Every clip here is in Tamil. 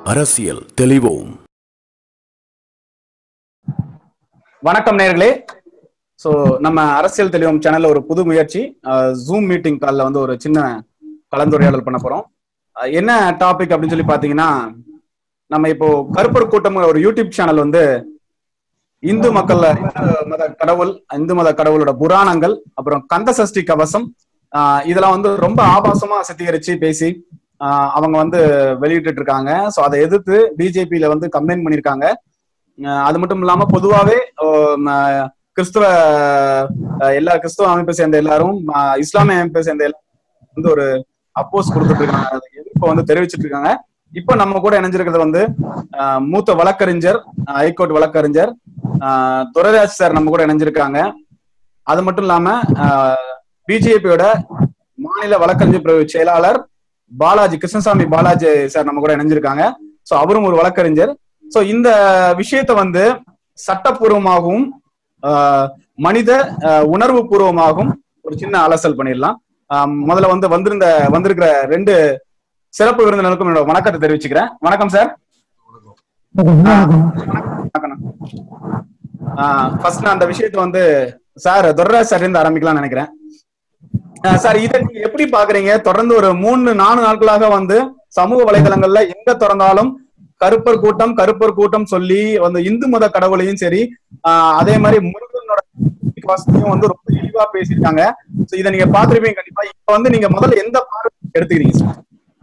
அரசியல் தெளிவோம் வணக்கம் நேர்களே ஸோ நம்ம அரசியல் தெளிவம் சேனல்ல ஒரு புது முயற்சி ஜூம் மீட்டிங் காலில் வந்து ஒரு சின்ன கலந்துரையாடல் பண்ண போறோம் அஹ் என்ன டாபிக் அப்படின்னு சொல்லி பாத்தீங்கன்னா நம்ம இப்போ கருப்பர் கூட்டம் ஒரு யூடியூப் சேனல் வந்து இந்து மக்கள் இந்து மத கடவுள் இந்து மத கடவுளோட புராணங்கள் அப்புறம் கந்த சஷ்டி கவசம் ஆஹ் இதெல்லாம் வந்து ரொம்ப ஆபாசமா சித்தரிச்சு பேசி ஆஹ் அவங்க வந்து வெளியிட்டு இருக்காங்க ஸோ அதை எதிர்த்து பிஜேபியில வந்து கம்ப்ளைண்ட் பண்ணியிருக்காங்க ஆஹ் அது மட்டும் இல்லாம பொதுவாவே ஆஹ் ஆஹ் கிறிஸ்துவ ஆஹ் எல்லா கிறிஸ்துவ அமைப்பை சேர்ந்த எல்லாரும் ஆஹ் இஸ்லாமிய அமைப்பை சேர்ந்த எல்லாரும் வந்து ஒரு அப்போஸ் கொடுத்துட்டு இருக்காங்க அதுக்கு எதிர்ப்பை வந்து தெரிவிச்சிட்டு இருக்காங்க இப்போ நம்ம கூட இணைஞ்சிருக்கிறது வந்து ஆஹ் மூத்த வழக்கறிஞர் ஆஹ் ஹைகோர்ட் வழக்கறிஞர் ஆஹ் துரைராஜ் சார் நம்ம கூட இணைஞ்சிருக்காங்க அது மட்டும் இல்லாம பிஜேபியோட மாநில வழக்கறிஞர் பிரிவு செயலாளர் பாலாஜி கிருஷ்ணசாமி பாலாஜி சார் நம்ம கூட இணைஞ்சிருக்காங்க சோ அவரும் ஒரு வழக்கறிஞர் சோ இந்த விஷயத்த வந்து சட்டப்பூர்வமாகவும் ஆஹ் மனித ஆஹ் உணர்வு பூர்வமாகவும் ஒரு சின்ன அலசல் பண்ணிடலாம் ஆஹ் முதல்ல வந்து வந்திருந்த வந்திருக்கிற ரெண்டு சிறப்பு விருந்தினருக்கும் என்னோட வணக்கத்தை தெரிவிச்சுக்கிறேன் வணக்கம் சார் வணக்கம் ஃபர்ஸ்ட் நான் அந்த விஷயத்தை வந்து சார் துர்ராஜ் சார் இருந்து ஆரம்பிக்கலாம்னு நினைக்கிறேன் ஆஹ் சார் இதை நீங்க எப்படி பாக்குறீங்க தொடர்ந்து ஒரு மூணு நாலு நாட்களாக வந்து சமூக வலைதளங்கள்ல எங்க திறந்தாலும் கருப்பர் கூட்டம் கருப்பர் கூட்டம் சொல்லி வந்து இந்து மத கடவுளையும் சரி ஆஹ் அதே மாதிரி முருகனோட வாசத்தையும் வந்து ரொம்ப இழிவா பேசியிருக்காங்க சோ இதை நீங்க பாத்துருப்பீங்க கண்டிப்பா இப்ப வந்து நீங்க முதல்ல எந்த பார்வை எடுத்துக்கிறீங்க சார்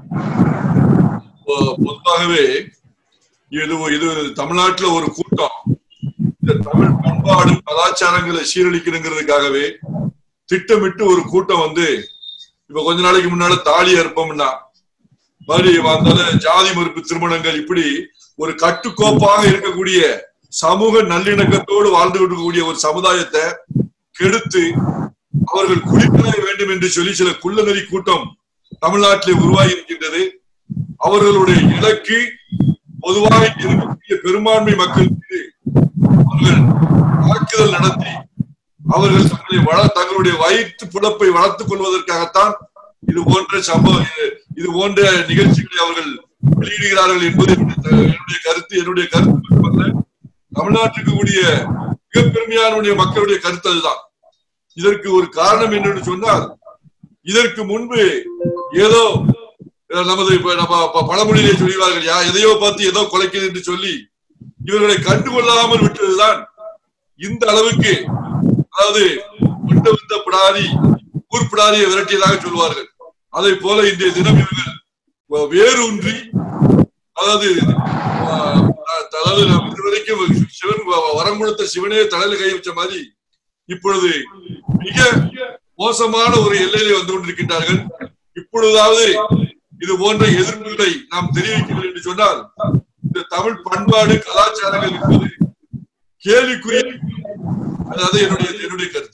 பொ- பொதுவாகவே இது ஒரு- இது தமிழ்நாட்டுல ஒரு கூட்டம் இந்த தமிழ் பண்பாடு கலாச்சாரங்களை சீரழிக்கணுங்கிறதுக்காகவே திட்டமிட்டு ஒரு கூட்டம் வந்து இப்ப கொஞ்ச நாளைக்கு முன்னால தாலி அறுப்பம்னா மாதிரி வந்தாலும் ஜாதி மறுப்பு திருமணங்கள் இப்படி ஒரு கட்டுக்கோப்பாக இருக்கக்கூடிய சமூக நல்லிணக்கத்தோடு வாழ்ந்து கொண்டிருக்கக்கூடிய ஒரு சமுதாயத்தை கெடுத்து அவர்கள் குடிப்பெற வேண்டும் என்று சொல்லி சில குள்ளநெறி கூட்டம் தமிழ்நாட்டிலே உருவாகி இருக்கின்றது அவர்களுடைய இலக்கு பொதுவாக இருக்கக்கூடிய பெரும்பான்மை மக்கள் மீது அவர்கள் தாக்குதல் நடத்தி அவர்கள் தங்களை வள தங்களுடைய வயிற்று புலப்பை வளர்த்துக் கொள்வதற்காகத்தான் இது போன்ற சம்பவ இது- இது போன்ற நிகழ்ச்சிகளை அவர்கள் வெளியிடுகிறார்கள் என்பது என்னுடைய என்னுடைய கருத்து என்னுடைய கருத்து மட்டுமல்ல தமிழ்நாட்டுக்கு கூடிய மிக பெருமையான மக்களுடைய கருத்து அதுதான் இதற்கு ஒரு காரணம் என்னன்னு சொன்னால் இதற்கு முன்பு ஏதோ அஹ், நமது இப்ப நம்ம ப- பழமொழியிலே சொல்கிறார்கள் யா எதையோ பார்த்து ஏதோ கொலைக்குது என்று சொல்லி இவர்களை கண்டுகொள்ளாமல் விட்டதுதான் இந்த அளவுக்கு அதாவது கொண்ட வந்த பிடாரி ஊர் பிடாரியை விரட்டியதாக சொல்வார்கள் அதை போல இன்றைய தினம் இவர்கள் வ- வேரூன்றி அதாவது ஆஹ், அதாவது நாம் இதுவரைக்கும் சிவன் வ- வரம் கொடுத்த சிவனே தலையில கை வச்ச மாதிரி இப்பொழுது மிக மோசமான ஒரு எல்லையிலே வந்து கொண்டிருக்கின்றார்கள் இப்பொழுதாவது இது போன்ற எதிர்ப்புகளை நாம் தெரிவிக்கவில்லை என்று சொன்னால் இந்த தமிழ் பண்பாடு கலாச்சாரங்கள் என்பது கேள்விக்குரிய அதாவது என்னுடைய என்னுடைய கருத்து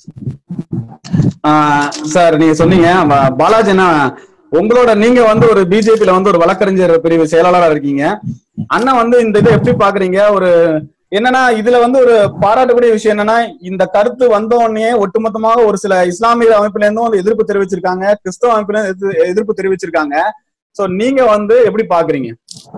ஆஹ் சார் நீங்க சொன்னீங்க பா- பாலாஜினா உங்களோட நீங்க வந்து ஒரு பிஜேபியில வந்து ஒரு வழக்கறிஞர் பிரிவு செயலாளரா இருக்கீங்க அண்ணன் வந்து இந்த இதை எப்படி பாக்குறீங்க ஒரு என்னன்னா இதுல வந்து ஒரு பாராட்டக்கூடிய விஷயம் என்னன்னா இந்த கருத்து வந்த உடனே ஒட்டுமொத்தமாக ஒரு சில இஸ்லாமிய அமைப்புல இருந்தும் வந்து எதிர்ப்பு தெரிவிச்சிருக்காங்க கிறிஸ்தவ அமைப்புல இருந்தும் எதிர்ப்பு- எதிர்ப்பு தெரிவிச்சிருக்காங்க சோ நீங்க வந்து எப்படி பாக்குறீங்க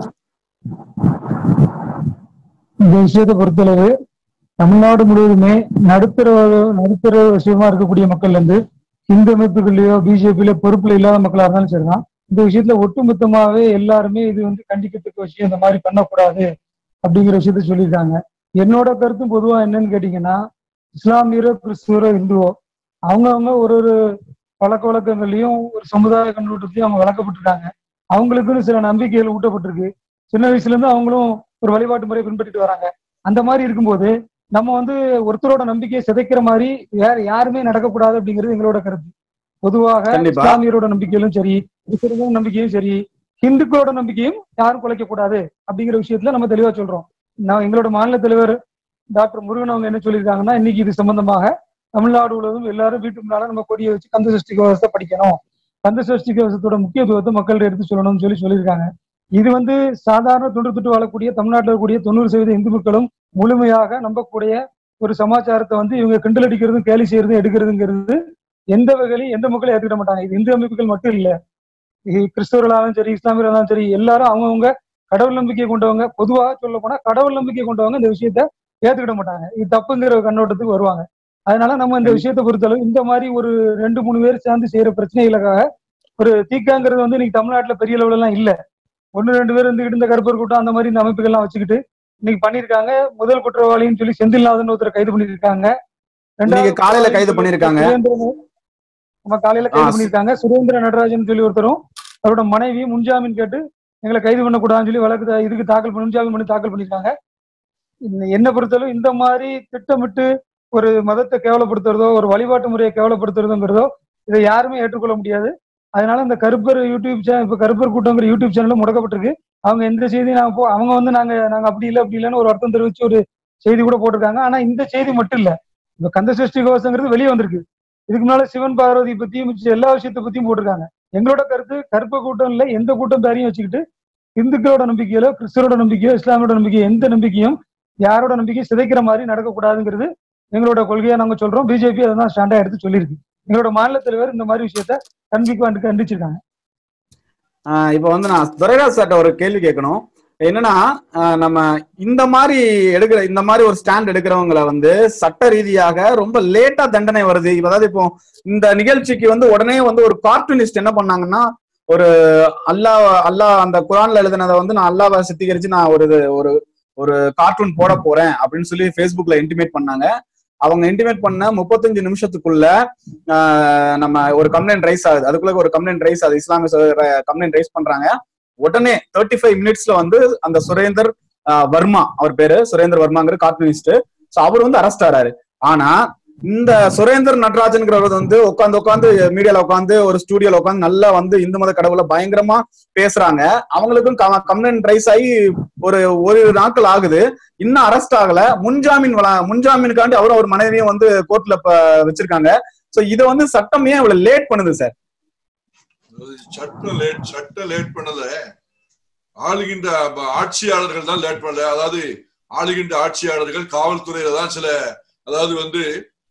இந்த விஷயத்தை பொறுத்தளவு தமிழ்நாடு முழுவதுமே நடுத்தர நடுத்தர விஷயமா இருக்கக்கூடிய மக்கள் வந்து இந்து அமைப்புகள்லயோ பிஜேபியில பொறுப்புல இல்லாத மக்களா இருந்தாலும் சரிதான் இந்த விஷயத்துல ஒட்டுமொத்தமாவே எல்லாருமே இது வந்து கண்டிக்கத்தக்க விஷயம் இந்த மாதிரி பண்ணக்கூடாது அப்படிங்கிற விஷயத்த சொல்லியிருக்காங்க என்னோட கருத்தும் பொதுவா என்னன்னு கேட்டீங்கன்னா இஸ்லாமியரோ கிறிஸ்துவரோ இந்துவோ அவங்கவங்க ஒரு ஒரு பழக்க வழக்கங்கள்லயும் ஒரு சமுதாய கண்ணோட்டத்தையும் அவங்க வளர்க்கப்பட்டிருக்காங்க அவங்களுக்குன்னு சில நம்பிக்கைகள் ஊட்டப்பட்டிருக்கு சின்ன வயசுல இருந்து அவங்களும் ஒரு வழிபாட்டு முறையை பின்பற்றிட்டு வராங்க அந்த மாதிரி இருக்கும்போது நம்ம வந்து ஒருத்தரோட நம்பிக்கையை சிதைக்கிற மாதிரி வேற யாருமே நடக்கக்கூடாது அப்படிங்கிறது எங்களோட கருத்து பொதுவாக கண்டிப்பா. இஸ்லாமியரோட நம்பிக்கையிலும் சரி கிறிஸ்தவ நம்பிக்கையும் சரி இந்துக்களோட நம்பிக்கையும் யாரும் குலைக்க கூடாது அப்படிங்கிற விஷயத்துல நம்ம தெளிவா சொல்றோம் நான் எங்களோட மாநில தலைவர் டாக்டர் முருகன் அவங்க என்ன சொல்லியிருக்காங்கன்னா இன்னைக்கு இது சம்பந்தமாக தமிழ்நாடு முழுவதும் எல்லாரும் வீட்டு முன்னால நம்ம கொடியை வச்சு கந்த சஷ்டி கவசத்தை படிக்கணும் கந்த சஷ்டி கவசத்தோட முக்கியத்துவத்தை மக்கள் எடுத்து சொல்லணும்னு சொல்லி சொல்லியிருக்காங்க இது வந்து சாதாரண தொன்று தொட்டு வாழக்கூடிய தமிழ்நாட்டில் இருக்கக்கூடிய தொண்ணூறு சதவீத இந்து மக்களும் முழுமையாக நம்பக்கூடிய ஒரு சமாச்சாரத்தை வந்து இவங்க கிண்டல் அடிக்கிறதும் கேலி செய்யறதும் எடுக்கிறதுங்கிறது எந்த வகையிலும் எந்த மக்களும் ஏற்றுக்கிட மாட்டாங்க இது இந்து அமைப்புகள் மட்டும் இல்ல இது கிறிஸ்தவர்களாலும் சரி இஸ்லாமியர்களாலும் சரி எல்லாரும் அவங்கவுங்க கடவுள் நம்பிக்கை கொண்டவங்க பொதுவாக சொல்ல போனா கடவுள் நம்பிக்கை கொண்டவங்க இந்த விஷயத்த ஏத்துக்கிட மாட்டாங்க இது தப்புங்கிற கண்ணோட்டத்துக்கு வருவாங்க அதனால நம்ம இந்த விஷயத்தை பொறுத்தளவு இந்த மாதிரி ஒரு ரெண்டு மூணு பேர் சேர்ந்து செய்யற பிரச்சனைகளுக்காக ஒரு தீக்காங்கிறது வந்து இன்னைக்கு தமிழ்நாட்டுல பெரிய லெவல எல்லாம் இல்ல ஒன்னு ரெண்டு பேர் இருந்துகிட்டு இந்த கருப்பர் கூட்டம் அந்த மாதிரி இந்த அமைப்புகள்லாம் வச்சுக்கிட்டு இன்னைக்கு பண்ணிருக்காங்க முதல் குற்றவாளின்னு சொல்லி செந்தில்நாதன் ஒருத்தர் கைது பண்ணிருக்காங்க இன்னைக்கு காலையில கைது பண்ணிருக்காங்க. சுரேந்திரன் நம்ம காலையில கைது ஆ, பண்ணிருக்காங்க சுரேந்திர நடராஜன் சொல்லி ஒருத்தரும் அவரோட மனைவி முன்ஜாமீன் கேட்டு எங்களை கைது பண்ணக்கூடாதுன்னு சொல்லி வழக்கு தா- இதுக்கு தாக்கல் பண்ணி முன்ஜாமீன் பண்ணி தாக்கல் பண்ணிருக்காங்க இந்த- என்ன பொறுத்தளவு இந்த மாதிரி திட்டமிட்டு ஒரு மதத்தை கேவலப்படுத்துறதோ ஒரு வழிபாட்டு முறையை கேவலப்படுத்துறதோங்கிறதோ இதை யாருமே ஏற்றுக்கொள்ள முடியாது அதனால இந்த கருப்பர் யூடியூப் சேனல் இப்ப கருப்பர் கூட்டங்கிற யூடியூப் சேனலும் முடக்கப்பட்டிருக்கு அவங்க எந்த செய்தியும் நாங்க போ அவங்க வந்து நாங்க நாங்க அப்படி இல்லை அப்படி இல்லைன்னு ஒரு அர்த்தம் தெரிவிச்சு ஒரு செய்தி கூட போட்டிருக்காங்க ஆனா இந்த செய்தி மட்டும் இல்ல இப்ப கந்த சஷ்டி கவசங்கிறது வெளியே வந்திருக்கு இதுக்கு முன்னால சிவன் பார்வதி பத்தியும் மிச்ச எல்லா விஷயத்தை பத்தியும் போட்டிருக்காங்க எங்களோட கருத்து கருப்ப கூட்டம் இல்ல எந்த கூட்டம் பேரையும் வச்சுக்கிட்டு இந்துக்களோட நம்பிக்கையிலோ கிறிஸ்தவரோட நம்பிக்கையோ இஸ்லாமியோட நம்பிக்கையோ எந்த நம்பிக்கையும் யாரோட நம்பிக்கையும் சிதைக்கிற மாதிரி நடக்கக்கூடாதுங்கிறது எங்களோட கொள்கையா நாங்க சொல்றோம் பிஜேபி அதை தான் ஸ்டாண்டா எடுத்து சொல்லியிருக்கு எங்களோட மாநில தலைவர் இந்த மாதிரி விஷயத்த கண்டிப்பா கண்டிச்சிருக்காங்க ஆஹ் இப்ப வந்து நான் துரைராஜ் சார்ட்ட ஒரு கேள்வி கேட்கணும் என்னன்னா ஆஹ் நம்ம இந்த மாதிரி எடுக்கிற இந்த மாதிரி ஒரு ஸ்டாண்ட் எடுக்கிறவங்களை வந்து சட்ட ரீதியாக ரொம்ப லேட்டா தண்டனை வருது இப்ப அதாவது இப்போ இந்த நிகழ்ச்சிக்கு வந்து உடனே வந்து ஒரு கார்ட்டூனிஸ்ட் என்ன பண்ணாங்கன்னா ஒரு அல்லாஹ் அல்லாஹ் அந்த குரான்ல எழுதினதை வந்து நான் அல்லாவை சித்தீகரிச்சு நான் ஒரு இது- ஒரு ஒரு கார்ட்டூன் போட போறேன் அப்படின்னு சொல்லி Facebookல இன்டிமேட் பண்ணாங்க அவங்க இன்டிமேட் பண்ண முப்பத்தஞ்சு நிமிஷத்துக்குள்ள ஆஹ் நம்ம ஒரு கம்ப்ளைண்ட் ரைஸ் ஆகுது அதுக்குள்ள ஒரு கம்ப்ளைண்ட் ரைஸ் ஆகுது இஸ்லாமிய கம்ப்ளைண்ட் ரைஸ் பண்றாங்க உடனே தேர்ட்டி ஃபைவ் மினிட்ஸ்ல வந்து அந்த சுரேந்தர் ஆஹ் வர்மா அவர் பேரு சுரேந்தர் வர்மாங்கிற கார்ட்டூனிஸ்ட் சோ அவர் வந்து அரெஸ்ட் ஆறாரு ஆனா இந்த சுரேந்தர் நடராஜன்கிறவர் வந்து உட்காந்து உட்காந்து மீடியால உட்காந்து ஒரு ஸ்டூடியோல உட்காந்து நல்லா வந்து இந்து மத கடவுளை பயங்கரமா பேசுறாங்க அவங்களுக்கும் கம்ப்ளைண்ட் ரைஸ் ஆகி ஒரு ஒரு நாட்கள் ஆகுது இன்னும் அரெஸ்ட் ஆகல முன்ஜாமீன் வழ- முன்ஜாமீனுக்காண்டி அவரும் ஒரு மனைவியும் வந்து கோர்ட்ல வச்சிருக்காங்க சோ இத வந்து சட்டம் ஏன் இவ்வளவு லேட் பண்ணுது சார் அதாவது சட்டம் லேட் சட்டம் லேட் பண்ணல ஆளுகின்ற ப- ஆட்சியாளர்கள் தான் லேட் பண்ணல அதாவது ஆளுகின்ற ஆட்சியாளர்கள் காவல்துறையில தான் சில அதாவது வந்து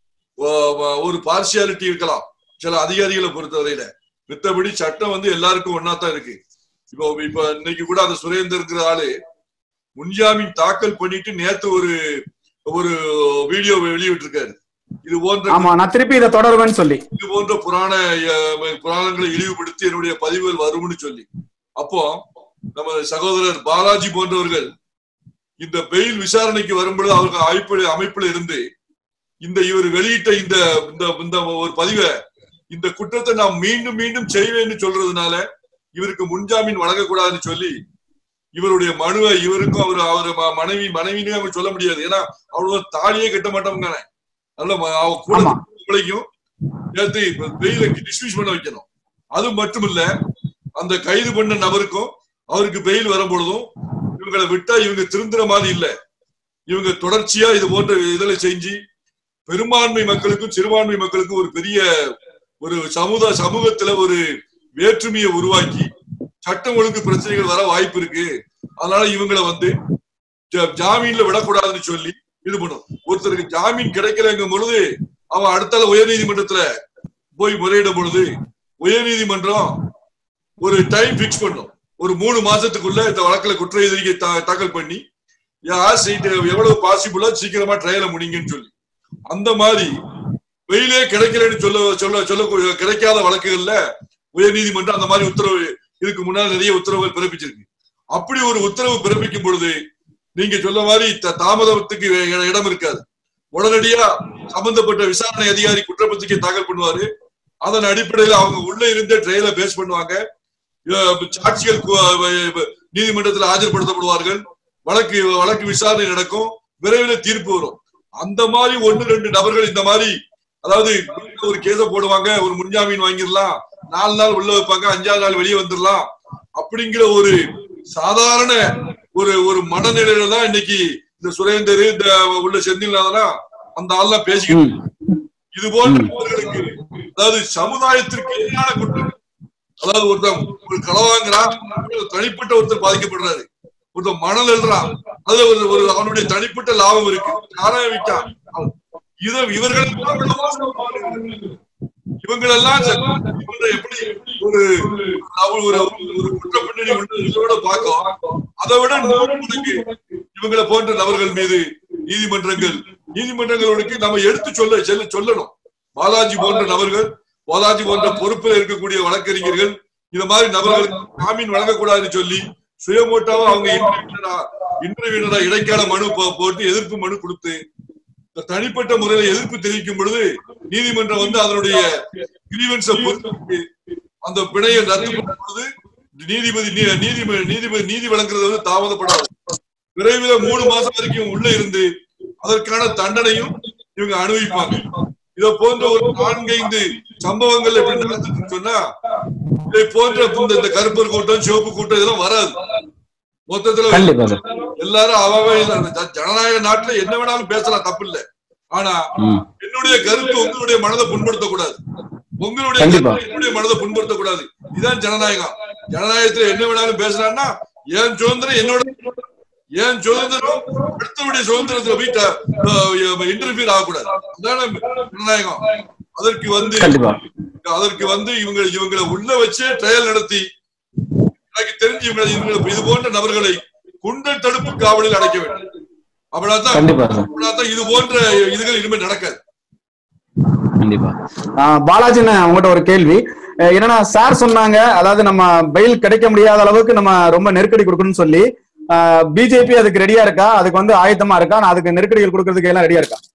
ஒ- ஒ- ஒரு பார்சியாலிட்டி இருக்கலாம் சில அதிகாரிகளை பொறுத்தவரையில மித்தபடி சட்டம் வந்து எல்லாருக்கும் ஒன்னா தான் இருக்கு இப்போ இப்ப இன்னைக்கு கூட அந்த சுரேந்தர்ங்கிற ஆளு முன்ஜாமீன் தாக்கல் பண்ணிட்டு நேத்து ஒரு ஒரு வீடியோ வெளியிட்டிருக்காரு இது போன்ற ஆமா நான் திருப்பி இதை தொடருவேன்னு சொல்லி இது போன்ற புராண அஹ், புராணங்களை இழிவுபடுத்தி என்னுடைய பதிவுகள் வரும்னு சொல்லி அப்போ நம்ம சகோதரர் பாலாஜி போன்றவர்கள் இந்த பெயில் விசாரணைக்கு வரும்பொழுது அவர்கள் அமைப்பு அமைப்புல இருந்து இந்த இவர் வெளியிட்ட இந்த இந்த இந்த ஒரு பதிவை இந்த குற்றத்தை நாம் மீண்டும் மீண்டும் செய்வேன்னு சொல்றதுனால இவருக்கு முன்ஜாமீன் வழங்கக்கூடாதுன்னு சொல்லி இவருடைய மனுவை இவருக்கும் அவர் அவர் ம- மனைவி மனைவினே அவங்க சொல்ல முடியாது ஏன்னா அவ்வளவு தாலியே கட்ட மாட்டோம்ங்க நல்ல ம- அவ கூட ஆமா. பிள்ளைக்கும் சேர்த்து பெயில டிஸ்மிஸ் பண்ண வைக்கணும் அது மட்டும் இல்ல அந்த கைது பண்ண நபருக்கும் அவருக்கு பெயில் வரும் பொழுதும் இவங்களை விட்டா இவங்க திருந்துற மாதிரி இல்ல இவங்க தொடர்ச்சியா இது போன்ற இதுல செஞ்சு பெரும்பான்மை மக்களுக்கும் சிறுபான்மை மக்களுக்கும் ஒரு பெரிய ஒரு சமுதாய சமூகத்துல ஒரு வேற்றுமையை உருவாக்கி சட்டம் ஒழுங்கு பிரச்சனைகள் வர வாய்ப்பு இருக்கு அதனால இவங்களை வந்து ஜா- ஜாமீன்ல விடக்கூடாதுன்னு சொல்லி இது பண்ணும் ஒருத்தருக்கு ஜாமீன் கிடைக்கலங்கும் பொழுது அவன் அடுத்தால உயர்நீதிமன்றத்துல போய் முறையிடும் பொழுது உயர்நீதிமன்றம் ஒரு டைம் பிக்ஸ் பண்ணும் ஒரு மூணு மாசத்துக்குள்ள இந்த வழக்குல குற்ற எதிரிக்கை தா- தாக்கல் பண்ணி யார் சீட்டு எவ்வளவு பாசிபிளா சீக்கிரமா ட்ரையல முடிங்கன்னு சொல்லி அந்த மாதிரி வெயிலே கிடைக்கலன்னு சொல்ல சொல்ல சொல்ல கிடைக்காத வழக்குகள்ல உயர்நீதிமன்றம் அந்த மாதிரி உத்தரவு இதுக்கு முன்னால் நிறைய உத்தரவுகள் பிறப்பிச்சிருக்கு அப்படி ஒரு உத்தரவு பிறப்பிக்கும் பொழுது நீங்க சொல்ல மாதிரி த- தாமதத்துக்கு இ- இடம் இருக்காது உடனடியா சம்பந்தப்பட்ட விசாரணை அதிகாரி குற்றப்பத்திரிக்கை தாக்கல் பண்ணுவாரு அதன் அடிப்படையில் அவங்க உள்ள இருந்தே ட்ரையல பேஸ் பண்ணுவாங்க அஹ் சாட்சிகள் கு- அஹ் நீதிமன்றத்தில் ஆஜர்படுத்தப்படுவார்கள் வழக்கு வழக்கு விசாரணை நடக்கும் விரைவில் தீர்ப்பு வரும் அந்த மாதிரி ஒன்னு ரெண்டு நபர்கள் இந்த மாதிரி அதாவது ஒரு கேஸ போடுவாங்க ஒரு முன்ஜாமீன் வாங்கிடலாம் நாலு நாள் உள்ள வைப்பாங்க அஞ்சாவது நாள் வெளியே வந்துடலாம் அப்படிங்கிற ஒரு சாதாரண ஒரு ஒரு மனநிலையில தான் இன்னைக்கு இந்த சுரேந்தர் இந்த உள்ள செந்தில்நாதனா அந்த ஆள்லாம் பேசிக்கிட்டு ம். இது போன்ற நபர்களுக்கு அதாவது சமுதாயத்திற்கு எதிரான குற்றம் அதாவது ஒருத்தன் ஒரு களவாங்கிறான் ஒரு தனிப்பட்ட ஒருத்தர் பாதிக்கப்படுறாரு ஒருத்தன் மணல் எழுறான் அதுல ஒரு ஒரு அவனுடைய தனிப்பட்ட லாபம் இருக்கு யாரா விற்கான் இத இவர்கள் இவங்களெல்லாம் இவங்களை எப்படி ஒரு அவ- ஒரு ஒரு குற்ற பின்னணி உள்ளவர்களோட பார்க்கும் அதை விட நூறு மடங்கு இவங்களை போன்ற நபர்கள் மீது நீதிமன்றங்கள் நீதிமன்றங்களுக்கு நம்ம எடுத்து சொல்ல செல்ல சொல்லணும் பாலாஜி போன்ற நபர்கள் பாலாஜி போன்ற பொறுப்பில் இருக்கக்கூடிய வழக்கறிஞர்கள் இந்த மாதிரி நபர்களுக்கு ஜாமீன் வழங்கக்கூடாதுன்னு சொல்லி சுயமோட்டாவா அவங்க இன்டர்வியூனரா இன்டர்வியூனரா இடைக்கால மனு போ- போட்டு எதிர்ப்பு மனு கொடுத்து இந்த தனிப்பட்ட முறையில எதிர்ப்பு தெரிவிக்கும் பொழுது நீதிமன்றம் வந்து அதனுடைய கிரீவன்ஸை பொறுத்து அந்த பிணையை ரத்து பண்ணும் பொழுது நீதிபதி நீ- நீதிபதி நீதிபதி நீதி வழங்குறது வந்து தாமதப்படாது விரைவில் மூணு மாசம் வரைக்கும் உள்ள இருந்து அதற்கான தண்டனையும் இவங்க அனுபவிப்பாங்க இத போன்ற ஒரு நான்கைந்து சம்பவங்கள் எப்படி நடந்துச்சுன்னு சொன்னா இதை போன்ற இந்த- இந்த கருப்பர் கூட்டம் சிவப்பு கூட்டம் இதெல்லாம் வராது மொத்தத்துல கண்டிப்பா சார் எல்லாரும் அவவே ஜனநாயக நாட்டுல என்ன வேணாலும் பேசலாம் தப்பு இல்ல ஆனா ம். என்னுடைய கருத்து உங்களுடைய மனதை புண்படுத்தக் கூடாது உங்களுடைய கண்டிப்பா. கருத்து என்னுடைய மனதை புண்படுத்தக் கூடாது இதுதான் ஜனநாயகம் ஜனநாயகத்துல என்ன வேணாலும் பேசலாம்னா என் சுதந்திரம் என்னோட என் சுதந்திரம் அடுத்தவருடைய சுதந்திரத்துல போய் இன்டர்ஃபியர் ஆகக்கூடாது அதான ஜனநாயகம் அதற்கு வந்து கண்டிப்பா அதற்கு வந்து இவங்க இவங்களை உள்ள வச்சே ட்ரையல் நடத்தி எனக்கு தெரிஞ்சு இவங்களை இவங்களை இது போன்ற நபர்களை குண்டர் தடுப்பு காவலில் அடைக்க வேண்டும் அப்படின்னா கண்டிப்பா சார் தான் இது போன்ற இதுகள் இனிமேல் நடக்காது கண்டிப்பா ஆஹ் பாலாஜி அண்ணா, உங்ககிட்ட ஒரு கேள்வி அஹ் என்னன்னா சார் சொன்னாங்க அதாவது நம்ம பெயில் கிடைக்க முடியாத அளவுக்கு நம்ம ரொம்ப நெருக்கடி கொடுக்கணும்னு சொல்லி பிஜேபி அதுக்கு ரெடியா இருக்கா அதுக்கு வந்து ஆயத்தமா இருக்கா நான் அதுக்கு நெருக்கடிகள் கொடுக்கறதுக்கு எல்லாம் ரெடியா இருக்கா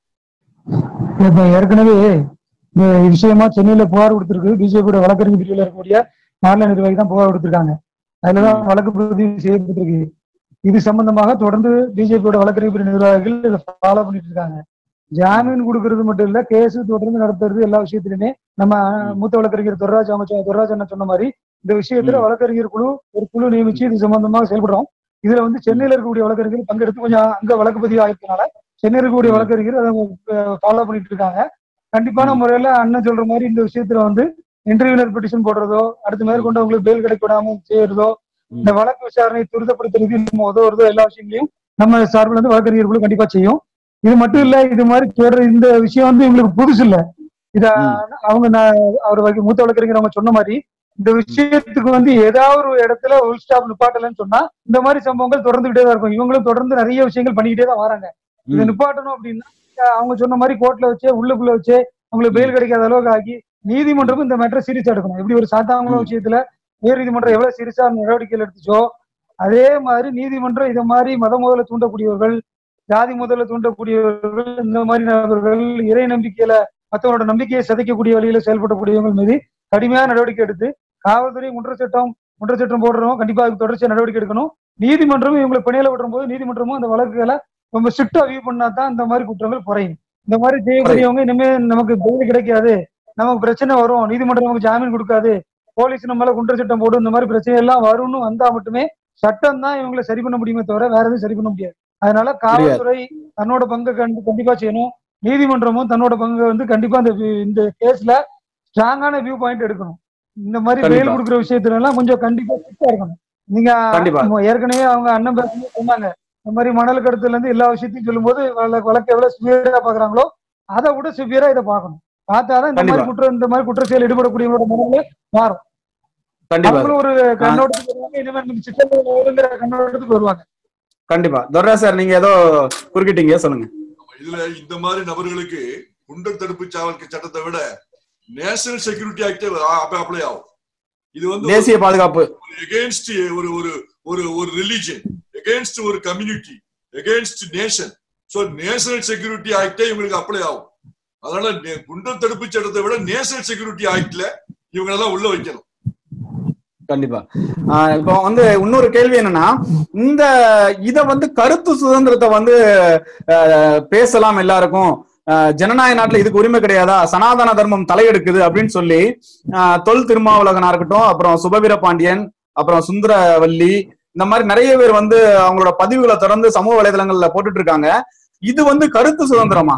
இப்ப ஏற்கனவே இந்த விஷயமா சென்னையில புகார் கொடுத்திருக்கு பிஜேபியோட வழக்கறிஞர் பிரிவில் இருக்கக்கூடிய மாநில நிர்வாகி தான் புகார் கொடுத்திருக்காங்க அதுலதான் வழக்கு பதிவு செய்யப்பட்டிருக்கு இது சம்பந்தமாக தொடர்ந்து பிஜேபியோட வழக்கறிஞர் பிரிவு நிர்வாகிகள் இதை ஃபாலோ பண்ணிட்டு இருக்காங்க ஜாமீன் கொடுக்கறது மட்டும் இல்ல கேஸ் தொடர்ந்து நடத்துறது எல்லா விஷயத்திலுமே நம்ம அஹ், மூத்த வழக்கறிஞர் துர்ராஜ் அமைச்சர் துர்ராஜ் அண்ணன் சொன்ன மாதிரி இந்த விஷயத்துல ம். வழக்கறிஞர் குழு ஒரு குழு நியமிச்சு இது சம்பந்தமாக செயல்படுறோம் இதுல வந்து சென்னையில இருக்கக்கூடிய வழக்கறிஞர்கள் பங்கெடுத்து கொஞ்சம் அங்க வழக்கு பதிவு ஆயிருக்கனால சென்னையில் இருக்கக்கூடிய ம். வழக்கறிஞர் அதை ஃபாலோ பண்ணிட்டு இருக்காங்க கண்டிப்பான ம். முறையில அண்ணன் சொல்ற மாதிரி இந்த விஷயத்துல வந்து இன்டர்வியூனர் பெட்டிஷன் போடுறதோ அடுத்து மேற்கொண்டு அவங்களுக்கு பெயில் கிடைக்க விடாம செய்யறதோ ம். இந்த வழக்கு விசாரணை துரிதப்படுத்துறதுக்கு நம்ம உதவுறதோ எல்லா விஷயங்களையும் நம்ம சார்பில் இருந்து வழக்கறிஞர் குழு கண்டிப்பா செய்யும் இது மட்டும் இல்ல இது மாதிரி சொல்ற இந்த விஷயம் வந்து இவங்களுக்கு புதுசு இல்ல இத அவங்க நான் அவர் வகை- மூத்த வழக்கறிஞர் அவங்க சொன்ன மாதிரி இந்த விஷயத்துக்கு வந்து ஏதாவது ஒரு இடத்துல உள் ஸ்டாப் நிப்பாட்டலன்னு சொன்னா இந்த மாதிரி சம்பவங்கள் தொடர்ந்துகிட்டே தான் இருக்கும் இவங்களும் தொடர்ந்து நிறைய விஷயங்கள் பண்ணிக்கிட்டே தான் வராங்க இதை ம். நிப்பாட்டணும் அப்படின்னா அஹ் அவங்க சொன்ன மாதிரி கோர்ட்ல வச்சே உள்ளுக்குள்ள வச்சே அவங்களுக்கு பெயில் கிடைக்காத அளவுக்கு ஆக்கி நீதிமன்றமும் இந்த மேட்டரை சீரியஸா எடுக்கணும் எப்படி ஒரு சாத்தாங்குளம் ம். விஷயத்துல உயர் நீதிமன்றம் எவ்வளவு சீரியஸா நடவடிக்கைகள் எடுத்துச்சோ அதே மாதிரி நீதிமன்றம் இதை மாதிரி மத முதல்ல தூண்டக்கூடியவர்கள் ஜாதி முதல்ல தூண்டக்கூடியவர்கள் இந்த மாதிரி நபர்கள் இறை நம்பிக்கையில மற்றவங்களோட நம்பிக்கையை சிதைக்கக்கூடிய வழியில செயல்படக்கூடியவங்க மீது கடுமையான நடவடிக்கை எடுத்து காவல்துறை குற்றச் சட்டம் குற்றச் சட்டம் போடுறோம் கண்டிப்பா அதுக்கு தொடர்ச்சியா நடவடிக்கை எடுக்கணும் நீதிமன்றமும் இவங்களை பிணையில விடுற போது நீதிமன்றமும் அந்த வழக்குகளை ரொம்ப ஸ்ட்ரிக்டா வியூ பண்ணா தான் இந்த மாதிரி குற்றங்கள் குறையும் இந்த மாதிரி செய்யக்கூடியவங்க இனிமே நமக்கு பெயில் கிடைக்காது நமக்கு பிரச்சனை வரும் நீதிமன்றம் நமக்கு ஜாமீன் கொடுக்காது போலீஸ் நம்ம மேல குற்ற சட்டம் போடும் இந்த மாதிரி பிரச்சனை எல்லாம் வரும்னு வந்தா மட்டுமே சட்டம் தான் இவங்களை சரி பண்ண முடியுமே தவிர வேற எதுவும் சரி பண்ண முடியாது அதனால காவல்துறை தன்னோட பங்கை கண்டி- கண்டிப்பா செய்யணும் நீதிமன்றமும் தன்னோட பங்கை வந்து கண்டிப்பா இந்த வி- இந்த கேஸ்ல ஸ்ட்ராங்கான வியூ பாயிண்ட் எடுக்கணும் இந்த மாதிரி கண்டிப்பா. பெயில் கொடுக்குற விஷயத்துல எல்லாம் கொஞ்சம் கண்டிப்பா ஸ்ட்ரிக்டா இருக்கணும் நீங்க கண்டிப்பா. நம்ம ஏற்கனவே அவங்க அண்ணன் பேசும்போது சொன்னாங்க இந்த மாதிரி மணல் கடத்துல இருந்து எல்லா விஷயத்தையும் சொல்லும்போது வழக்கு வழக்கு எவ்வளவு சிவியரா பாக்குறாங்களோ அதை விட சிவியரா இதை பார்க்கணும் பார்த்தாதான் இந்த மாதிரி கண்டிப்பா. குற்றம் இந்த மாதிரி குற்ற செயல் ஈடுபடக்கூடியவங்களோட மனநிலை மாறும் கண்டிப்பா அவங்களும் ஒரு கண்ணோட்டத்துக்கு வருவாங்க இனிமேல் நம்ம சிக்கல் வருங்கிற கண்ணோட்டத்துக்கு வருவாங்க கண்டிப்பா துர்ரா சார் நீங்க ஏதோ குறுக்கிட்டீங்க சொல்லுங்க இதுல இந்த மாதிரி நபர்களுக்கு குண்டர் தடுப்பு சாவல் சட்டத்தை விட நேஷனல் செக்யூரிட்டி ஆக்டே அப்ளை ஆகும் இது வந்து தேசிய பாதுகாப்பு எகேன்ஸ்ட் ஒரு ஒரு ஒரு ஒரு ரிலிஜன் எகேன்ஸ்ட் ஒரு community against nation so national security ஆக்டே இவங்களுக்கு அப்ளை ஆகும் அதனால நே- குண்டர் தடுப்பு சட்டத்தை விட நேஷனல் செக்யூரிட்டி ஆக்ட்ல இவங்களெல்லாம் உள்ள வைக்கணும் கண்டிப்பா ஆஹ் இப்போ வந்து இன்னொரு கேள்வி என்னன்னா இந்த இத வந்து கருத்து சுதந்திரத்தை வந்து ஆஹ் பேசலாம் எல்லாருக்கும் ஆஹ் ஜனநாயக நாட்டுல இதுக்கு உரிமை கிடையாதா சனாதன தர்மம் தலையெடுக்குது அப்படின்னு சொல்லி ஆஹ் தொல் திருமாவளவனா இருக்கட்டும் அப்புறம் சுபவீர பாண்டியன் அப்புறம் சுந்தரவல்லி இந்த மாதிரி நிறைய பேர் வந்து அவங்களோட பதிவுகளை தொடர்ந்து சமூக வலைதளங்கள்ல போட்டுட்டு இருக்காங்க இது வந்து கருத்து சுதந்திரமா